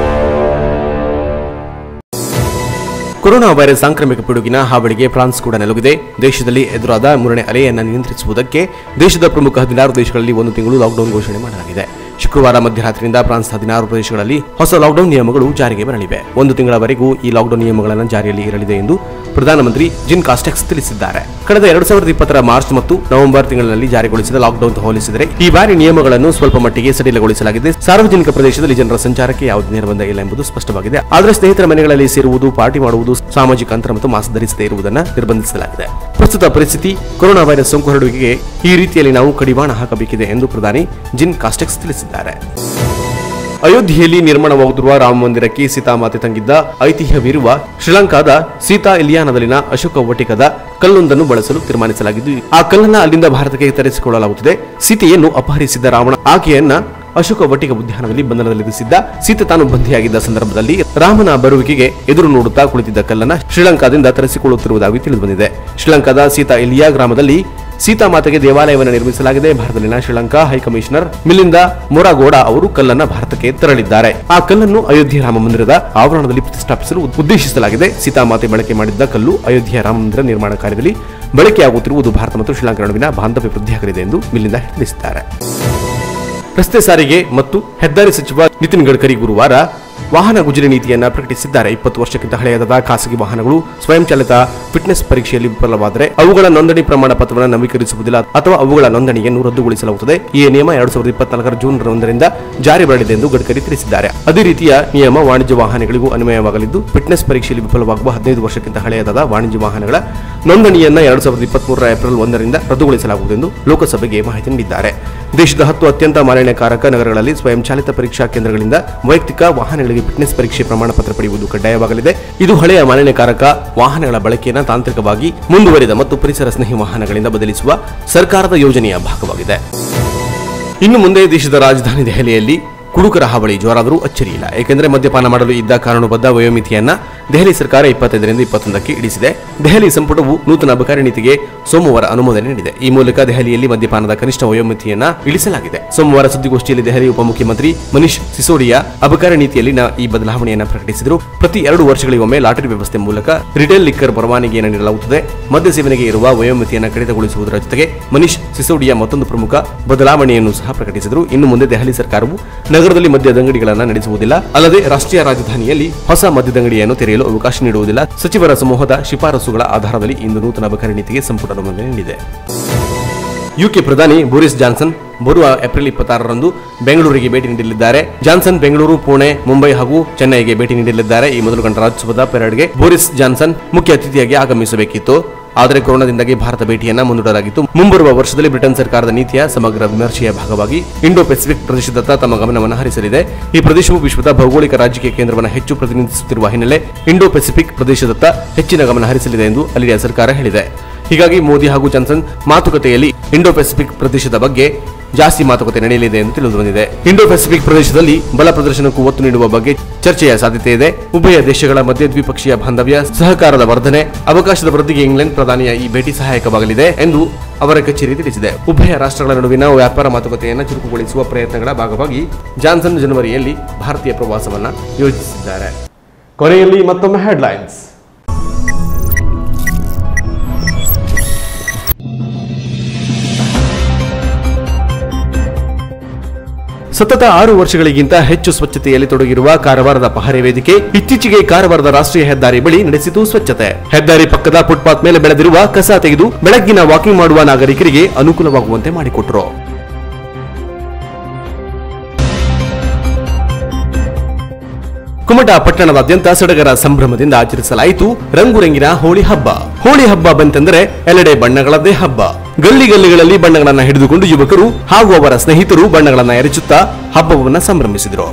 [SPEAKER 2] corona virus ಸಾಂಕ್ರಾಮಿಕ ಪಿಡುಗಿನ ಹಾವಳಿಗೆ France ಕೂಡ ನೆಲುಗಿದೆ ದೇಶದಲ್ಲಿ ಎದುರಾದ ಮೂರನೇ ಅಲೆಯನ್ನು ನಿಯಂತ್ರಿಸುವುದಕ್ಕೆ ದೇಶದ ಪ್ರಮುಖ ಹದಿನಾರು ದೇಶಗಳಲ್ಲಿ ಒಂದು ತಿಂಗಳು ಲಾಕ್ಡೌನ್ ಘೋಷಣೆ ಮಾಡಲಾಗಿದೆ ಶುಕ್ರವಾರ ಮಧ್ಯರಾತ್ರಿಯಿಂದ ಫ್ರಾನ್ಸ್ ಹದಿನಾರು ಪ್ರದೇಶಗಳಲ್ಲಿ ಹೊಸ ಲಾಕ್ಡೌನ್ ನಿಯಮಗಳು ಜಾರಿಗೆ ಬರಲಿವೆ ಒಂದು ತಿಂಗಳವರೆಗೂ ಈ ಲಾಕ್ಡೌನ್ ನಿಯಮಗಳನ್ನು ಜಾರಿಯಲ್ಲಿ ಇರಲಿದೆ ಎಂದು ಪ್ರಧಾನಮಂತ್ರಿ ಜಿನ್ ಕಾಸ್ಟೆಕ್ಸ್ ತಿಳಿಸಿದ್ದಾರೆ ಕಳೆದ ಎರಡ್ ಸಾವಿರದ ಇಪ್ಪತ್ತರ ಮಾರ್ಚ್ ಮತ್ತು ನವೆಂಬರ್ ತಿಂಗಳಲ್ಲಿ ಜಾರಿಗೊಳಿಸಿದ ಲಾಕ್ಡೌನ್ ಹೋಲಿಸಿದರೆ ಈ ಬಾರಿ ನಿಯಮಗಳನ್ನು ಸ್ವಲ್ಪ ಮಟ್ಟಿಗೆ ಸಡಿಲಗೊಳಿಸಲಾಗಿದೆ ಸಾರ್ವಜನಿಕ ಪ್ರದೇಶದಲ್ಲಿ ಜನರ ಸಂಚಾರಕ್ಕೆ ಯಾವುದೇ ನಿರ್ಬಂಧ ಇಲ್ಲ ಎಂಬುದು ಸ್ಪಷ್ಟವಾಗಿದೆ ಆದರೆ ಸ್ನೇಹಿತರ ಮನೆಗಳಲ್ಲಿ ಸೇರುವುದು ಪಾರ್ಟಿ ಮಾಡುವುದು ಸಾಮಾಜಿಕ ಅಂತರ ಮತ್ತು ಮಾಸ್ಕ್ ಧರಿಸದೇ ಇರುವುದನ್ನು ನಿರ್ಬಂಧಿಸಲಾಗಿದೆ ಪ್ರಸ್ತುತ ಪರಿಸ್ಥಿತಿ ಕೊರೋನಾ ವೈರಸ್ ಸೋಂಕು ಹರಡುವಿಕೆಗೆ ಈ ರೀತಿಯಲ್ಲಿ ನಾವು ಕಡಿವಾಣ ಹಾಕಬೇಕಿದೆ ಎಂದು ಪ್ರಧಾನಿ ಜಿನ್ ಕಾಸ್ಟೆಕ್ಸ್ ತಿಳಿಸಿದ್ದಾರೆ ಅಯೋಧ್ಯೆಯಲ್ಲಿ ನಿರ್ಮಾಣವಾಗುತ್ತಿರುವ ರಾಮ ಮಂದಿರಕ್ಕೆ ಸೀತಾಮಾತೆ ತಂಗಿದ್ದ ಐತಿಹ್ಯವಿರುವ ಶ್ರೀಲಂಕಾದ ಸೀತಾ ಇಲಿಯಾನದಲ್ಲಿನ ಅಶೋಕ ವಟಿಕದ ಕಲ್ಲೊಂದನ್ನು ಬಳಸಲು ತೀರ್ಮಾನಿಸಲಾಗಿದ್ದು ಆ ಕಲ್ಲನ್ನ ಅಲ್ಲಿಂದ ಭಾರತಕ್ಕೆ ತರಿಸಿಕೊಳ್ಳಲಾಗುತ್ತದೆ ಸೀತೆಯನ್ನು ಅಪಹರಿಸಿದ್ದ ರಾವಣ ಆಕೆಯನ್ನ ಅಶೋಕ ವಟಿಕ ಉದ್ಯಾನದಲ್ಲಿ ಬಂಧನದಲ್ಲಿರಿಸಿದ್ದ ಸೀತೆ ತಾನು ಬಂಧಿಯಾಗಿದ್ದ ಸಂದರ್ಭದಲ್ಲಿ ರಾಮನ ಬರುವಿಕೆಗೆ ಎದುರು ನೋಡುತ್ತಾ ಕುಳಿತಿದ್ದ ಕಲ್ಲನ್ನ ಶ್ರೀಲಂಕಾದಿಂದ ತರಿಸಿಕೊಳ್ಳುತ್ತಿರುವುದಾಗಿ ತಿಳಿದುಬಂದಿದೆ ಶ್ರೀಲಂಕಾದ ಸೀತಾ ಇಲಿಯಾ ಗ್ರಾಮದಲ್ಲಿ ಸೀತಾಮಾತೆಗೆ ದೇವಾಲಯವನ್ನು ನಿರ್ಮಿಸಲಾಗಿದೆ ಭಾರತದಲ್ಲಿನ ಶ್ರೀಲಂಕಾ ಹೈಕಮಿಷನರ್ ಮಿಲಿಂದ ಮೊರಾಗೋಡ ಅವರು ಕಲ್ಲನ್ನ ಭಾರತಕ್ಕೆ ತೆರಳಿದ್ದಾರೆ ಆ ಕಲ್ಲನ್ನು ಅಯೋಧ್ಯೆ ರಾಮ ಮಂದಿರದ ಆವರಣದಲ್ಲಿ ಪ್ರತಿಷ್ಠಾಪಿಸಲು ಉದ್ದೇಶಿಸಲಾಗಿದೆ ಸೀತಾಮಾತೆ ಬಳಕೆ ಮಾಡಿದ್ದ ಕಲ್ಲು ಅಯೋಧ್ಯೆಯ ರಾಮ ಮಂದಿರ ನಿರ್ಮಾಣ ಕಾರ್ಯದಲ್ಲಿ ಬಳಕೆಯಾಗುತ್ತಿರುವುದು ಭಾರತ ಮತ್ತು ಶ್ರೀಲಂಕಾ ನಡುವಿನ ಬಾಂಧವ್ಯ ವೃದ್ಧಿಯಾಗಲಿದೆ ಎಂದು ಮಿಲಿಂದ ತಿಳಿಸಿದ್ದಾರೆ ರಸ್ತೆ ಸಾರಿಗೆ ಮತ್ತು ಹೆದ್ದಾರಿ ಸಚಿವ ನಿತಿನ್ ಗಡ್ಕರಿ ಗುರುವಾರ ವಾಹನ ಗುಜರಿ ನೀತಿಯನ್ನ ಪ್ರಕಟಿಸಿದ್ದಾರೆ ಇಪ್ಪತ್ತು ವರ್ಷಕ್ಕಿಂತ ಹಳೆಯದಾದ ಖಾಸಗಿ ವಾಹನಗಳು ಸ್ವಯಂಚಾಲಿತ ಫಿಟ್ನೆಸ್ ಪರೀಕ್ಷೆಯಲ್ಲಿ ವಿಫಲವಾದರೆ ಅವುಗಳ ನೋಂದಣಿ ಪ್ರಮಾಣ ಪತ್ರವನ್ನು ನವೀಕರಿಸುವುದಿಲ್ಲ ಅಥವಾ ಅವುಗಳ ನೋಂದಣಿಯನ್ನು ರದ್ದುಗೊಳಿಸಲಾಗುತ್ತದೆ ಈ ನಿಯಮ ಎರಡ್ ಸಾವಿರದ ಇಪ್ಪತ್ನಾಲ್ಕರ ಜೂನ್ ಒಂದರಿಂದ ಜಾರಿ ಬರಲಿದೆ ಎಂದು ಗಡ್ಕರಿ ತಿಳಿಸಿದ್ದಾರೆ ಅದೇ ರೀತಿಯ ನಿಯಮ ವಾಣಿಜ್ಯ ವಾಹನಗಳಿಗೂ ಅನ್ವಯವಾಗಲಿದ್ದು ಫಿಟ್ನೆಸ್ ಪರೀಕ್ಷೆಯಲ್ಲಿ ವಿಫಲವಾಗುವ ಹದಿನೈದು ವರ್ಷಕ್ಕಿಂತ ಹಳೆಯದಾದ ವಾಣಿಜ್ಯ ವಾಹನಗಳ ನೋಂದಣಿಯನ್ನ ಎರಡ್ ಸಾವಿರದ ಇಪ್ಪತ್ಮೂರರ ಏಪ್ರಿಲ್ ಒಂದರಿಂದ ರದ್ದುಗೊಳಿಸಲಾಗುವುದು ಎಂದು ಲೋಕಸಭೆಗೆ ಮಾಹಿತಿ ನೀಡಿದ್ದಾರೆ ದೇಶದ ಹತ್ತು ಅತ್ಯಂತ ಮಾಲಿನ್ಯಕಾರಕ ನಗರಗಳಲ್ಲಿ ಸ್ವಯಂಚಾಲಿತ ಪರೀಕ್ಷಾ ಕೇಂದ್ರಗಳಿಂದ ವೈಯಕ್ತಿಕ ವಾಹನಗಳಿಗೆ ಫಿಟ್ನೆಸ್ ಪರೀಕ್ಷೆ ಪ್ರಮಾಣ ಪತ್ರ ಪಡೆಯುವುದು ಕಡ್ಡಾಯವಾಗಲಿದೆ ಇದು ಹಳೆಯ ಮಾಲಿನ್ಯಕಾರಕ ವಾಹನಗಳ ಬಳಕೆಯನ್ನು ತಾಂತ್ರಿಕವಾಗಿ ಮುಂದುವರಿದ ಮತ್ತು ಪರಿಸರ ಸ್ನೇಹಿ ವಾಹನಗಳಿಂದ ಬದಲಿಸುವ ಸರ್ಕಾರದ ಯೋಜನೆಯ ಭಾಗವಾಗಿದೆ ಇನ್ನು ಮುಂದೆ ದೇಶದ ರಾಜಧಾನಿ ದೆಹಲಿಯಲ್ಲಿ ಕುಡುಕರ ಹಾವಳಿ ಜೋರಾದರೂ ಅಚ್ಚರಿಯಿಲ್ಲ ಏಕೆಂದರೆ ಮದ್ಯಪಾನ ಮಾಡಲು ಇದ್ದ ಕಾನೂನುಬದ್ಧ ವಯೋಮಿತಿಯನ್ನ ದೆಹಲಿ ಸರ್ಕಾರ ಇಪ್ಪತ್ತೈದರಿಂದ ಇಪ್ಪತ್ತೊಂದಕ್ಕೆ ಇಳಿಸಿದೆ ದೆಹಲಿ ಸಂಪುಟವು ನೂತನ ಅಬಕಾರಿ ನೀತಿಗೆ ಸೋಮವಾರ ಅನುಮೋದನೆ ನೀಡಿದೆ ಈ ಮೂಲಕ ದೆಹಲಿಯಲ್ಲಿ ಮದ್ಯಪಾನದ ಕನಿಷ್ಠ ವಯೋಮಿತಿಯನ್ನ ಇಳಿಸಲಾಗಿದೆ ಸೋಮವಾರ ಸುದ್ದಿಗೋಷ್ಠಿಯಲ್ಲಿ ದೆಹಲಿ ಉಪಮುಖ್ಯಮಂತ್ರಿ ಮನೀಶ್ ಸಿಸೋಡಿಯಾ ಅಬಕಾರಿ ನೀತಿಯಲ್ಲಿನ ಈ ಬದಲಾವಣೆಯನ್ನು ಪ್ರಕಟಿಸಿದರು ಪ್ರತಿ ಎರಡು ವರ್ಷಗಳಿಗೊಮ್ಮೆ ಲಾಟರಿ ವ್ಯವಸ್ಥೆ ಮೂಲಕ ರಿಟೇಲ್ ಲಿಕ್ಕರ್ ಪರವಾನಗಿಯನ್ನು ನೀಡಲಾಗುತ್ತದೆ ಮದ್ಯ ಸೇವನೆಗೆ ಇರುವ ವಯೋಮಿತಿಯನ್ನು ಕಡಿತಗೊಳಿಸುವುದರ ಜೊತೆಗೆ ಮನೀಶ್ ಸಿಸೋಡಿಯಾ ಮತ್ತೊಂದು ಪ್ರಮುಖ ಬದಲಾವಣೆಯನ್ನು ಸಹ ಪ್ರಕಟಿಸಿದರು ಇನ್ನು ಮುಂದೆ ದೆಹಲಿ ಸರ್ಕಾರವು ನಗರದಲ್ಲಿ ಮದ್ಯದಂಗಡಿಗಳನ್ನು ನಡೆಸುವುದಿಲ್ಲ ಅಲ್ಲದೆ ರಾಷ್ಟ್ರೀಯ ರಾಜಧಾನಿಯಲ್ಲಿ ಹೊಸ ಮದ್ಯದಂಗಡಿಯನ್ನು ತೆರೆಯಲು ಅವಕಾಶ ನೀಡುವುದಿಲ್ಲ ಸಚಿವರ ಸಮೂಹದ ಶಿಫಾರಸುಗಳ ಆಧಾರದಲ್ಲಿ ಇಂದು ನೂತನ ಅಬಕಾರಿ ನೀತಿಗೆ ಸಂಪುಟ ಅನುಮೋದನೆ ನೀಡಿದೆ ಯುಕೆ ಪ್ರಧಾನಿ ಬೋರಿಸ್ ಜಾನ್ಸನ್ ಬರುವ ಏಪ್ರಿಲ್ ಇಪ್ಪತ್ತಾರರಂದು ಬೆಂಗಳೂರಿಗೆ ಭೇಟಿ ನೀಡಲಿದ್ದಾರೆ ಜಾನ್ಸನ್ ಬೆಂಗಳೂರು ಪುಣೆ ಮುಂಬೈ ಹಾಗೂ ಚೆನ್ನೈಗೆ ಭೇಟಿ ನೀಡಲಿದ್ದಾರೆ ಈ ಮೊದಲು ಗಣರಾಜ್ಯೋತ್ಸವದ ಪೆರೇಡ್ಗೆ ಬೋರಿಸ್ ಜಾನ್ಸನ್ ಮುಖ್ಯ ಅತಿಥಿಯಾಗಿ ಆಗಮಿಸಬೇಕಿತ್ತು ಆದರೆ ಕೊರೋನಾದಿಂದಾಗಿ ಭಾರತ ಭೇಟಿಯನ್ನ ಮುಂದೂಡಲಾಗಿತ್ತು ಮುಂಬರುವ ವರ್ಷದಲ್ಲಿ ಬ್ರಿಟನ್ ಸರ್ಕಾರದ ನೀತಿಯ ಸಮಗ್ರ ವಿಮರ್ಶೆಯ ಭಾಗವಾಗಿ ಇಂಡೋ ಪೆಸಿಫಿಕ್ ಪ್ರದೇಶದತ್ತ ತಮ್ಮ ಗಮನವನ್ನು ಹರಿಸಲಿದೆ ಈ ಪ್ರದೇಶವು ವಿಶ್ವದ ಭೌಗೋಳಿಕ ರಾಜಕೀಯ ಕೇಂದ್ರವನ್ನು ಹೆಚ್ಚು ಪ್ರತಿನಿಧಿಸುತ್ತಿರುವ ಹಿನ್ನೆಲೆ ಇಂಡೋ ಪೆಸಿಫಿಕ್ ಪ್ರದೇಶದತ್ತ ಹೆಚ್ಚಿನ ಗಮನ ಹರಿಸಲಿದೆ ಎಂದು ಅಲ್ಲಿಯ ಸರ್ಕಾರ ಹೇಳಿದೆ ಹೀಗಾಗಿ ಮೋದಿ ಹಾಗೂ ಜಾನ್ಸನ್ ಮಾತುಕತೆಯಲ್ಲಿ ಇಂಡೋ ಪೆಸಿಫಿಕ್ ಪ್ರದೇಶದ ಬಗ್ಗೆ ಜಾಸ್ತಿ ಮಾತುಕತೆ ನಡೆಯಲಿದೆ ಎಂದು ತಿಳಿದು ಬಂದಿದೆ ಇಂಡೋ ಪೆಸಿಫಿಕ್ ಪ್ರದೇಶದಲ್ಲಿ ಬಲ ಪ್ರದರ್ಶನಕ್ಕೂ ಒತ್ತು ನೀಡುವ ಬಗ್ಗೆ ಚರ್ಚೆಯ ಸಾಧ್ಯತೆ ಇದೆ ಉಭಯ ದೇಶಗಳ ಮಧ್ಯೆ ದ್ವಿಪಕ್ಷೀಯ ಬಾಂಧವ್ಯ ಸಹಕಾರದ ವರ್ಧನೆ ಅವಕಾಶದ ವೃದ್ಧಿಗೆ ಇಂಗ್ಲೆಂಡ್ ಪ್ರಧಾನಿಯ ಈ ಭೇಟಿ ಸಹಾಯಕವಾಗಲಿದೆ ಎಂದು ಅವರ ಕಚೇರಿ ತಿಳಿಸಿದೆ ಉಭಯ ರಾಷ್ಟ್ರಗಳ ನಡುವಿನ ವ್ಯಾಪಾರ ಮಾತುಕತೆಯನ್ನು ಚುರುಕುಗೊಳಿಸುವ ಪ್ರಯತ್ನಗಳ ಭಾಗವಾಗಿ ಜಾನ್ಸನ್ ಜನವರಿಯಲ್ಲಿ ಭಾರತೀಯ ಪ್ರವಾಸವನ್ನು ಯೋಜಿಸಿದ್ದಾರೆ ಕೊನೆಯಲ್ಲಿ ಮತ್ತೊಮ್ಮೆ ಹೆಡ್ಲೈನ್ಸ್ ಸತತ ಆರು ವರ್ಷಗಳಿಗಿಂತ ಹೆಚ್ಚು ಸ್ವಚ್ಛತೆಯಲ್ಲಿ ತೊಡಗಿರುವ ಕಾರವಾರದ ಪಹರೆ ವೇದಿಕೆ ಇತ್ತೀಚೆಗೆ ಕಾರವಾರದ ರಾಷ್ಟ್ರೀಯ ಹೆದ್ದಾರಿ ಬಳಿ ನಡೆಸಿತು ಸ್ವಚ್ಛತೆ ಹೆದ್ದಾರಿ ಪಕ್ಕದ ಫುಟ್ಪಾತ್ ಮೇಲೆ ಬೆಳೆದಿರುವ ಕಸ ತೆಗೆದು ಬೆಳಗ್ಗಿನ ವಾಕಿಂಗ್ ಮಾಡುವ ನಾಗರಿಕರಿಗೆ ಅನುಕೂಲವಾಗುವಂತೆ ಮಾಡಿಕೊಟ್ಟರು ಕುಮಟಾ ಪಟ್ಟಣದಾದ್ಯಂತ ಸಡಗರ ಸಂಭ್ರಮದಿಂದ ಆಚರಿಸಲಾಯಿತು ರಂಗುರಂಗಿನ ಹೋಳಿ ಹಬ್ಬ ಹೋಳಿ ಹಬ್ಬ ಬಂತೆಂದರೆ ಎಲ್ಲೆಡೆ ಬಣ್ಣಗಳದ್ದೇ ಹಬ್ಬ ಗಲ್ಲಿ ಗಲ್ಲಿಗಳಲ್ಲಿ ಬಣ್ಣಗಳನ್ನ ಹಿಡಿದುಕೊಂಡು ಯುವಕರು ಹಾಗೂ ಅವರ ಸ್ನೇಹಿತರು ಬಣ್ಣಗಳನ್ನ ಎರಚುತ್ತಾ ಹಬ್ಬವನ್ನ ಸಂಭ್ರಮಿಸಿದರು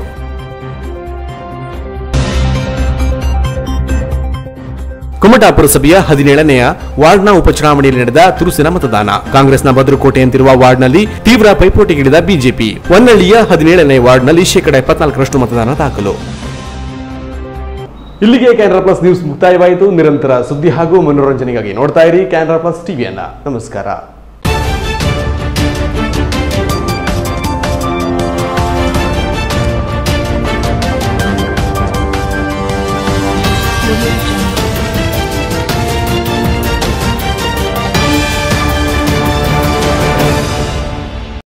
[SPEAKER 2] ಕುಮಟಾ ಪುರಸಭೆಯ ಹದಿನೇಳನೆಯ ವಾರ್ಡ್ನ ಉಪಚುನಾವಣೆಯಲ್ಲಿ ನಡೆದ ತುರುಸಿನ ಮತದಾನ ಕಾಂಗ್ರೆಸ್ನ ಭದ್ರಕೋಟೆ ಅಂತಿರುವ ವಾರ್ಡ್ನಲ್ಲಿ ತೀವ್ರ ಪೈಪೋಟಿಗಿಳಿದ ಬಿಜೆಪಿ ಹೊನ್ನಳ್ಳಿಯ ಹದಿನೇಳನೇ ವಾರ್ಡ್ನಲ್ಲಿ ಶೇಕಡ ಎಪ್ಪತ್ನಾಲ್ಕರಷ್ಟು ಮತದಾನ ದಾಖಲು ಇಲ್ಲಿಗೆ ಕ್ಯಾನರಾ ಪ್ಲಸ್ ನ್ಯೂಸ್ ಮುಕ್ತಾಯವಾಯಿತು ನಿರಂತರ ಸುದ್ದಿ ಹಾಗೂ ಮನೋರಂಜನೆಗಾಗಿ ನೋಡ್ತಾ ಇರಿ ಕ್ಯಾನರಾ ಪ್ಲಸ್ ಟಿವಿಯನ್ನ ನಮಸ್ಕಾರ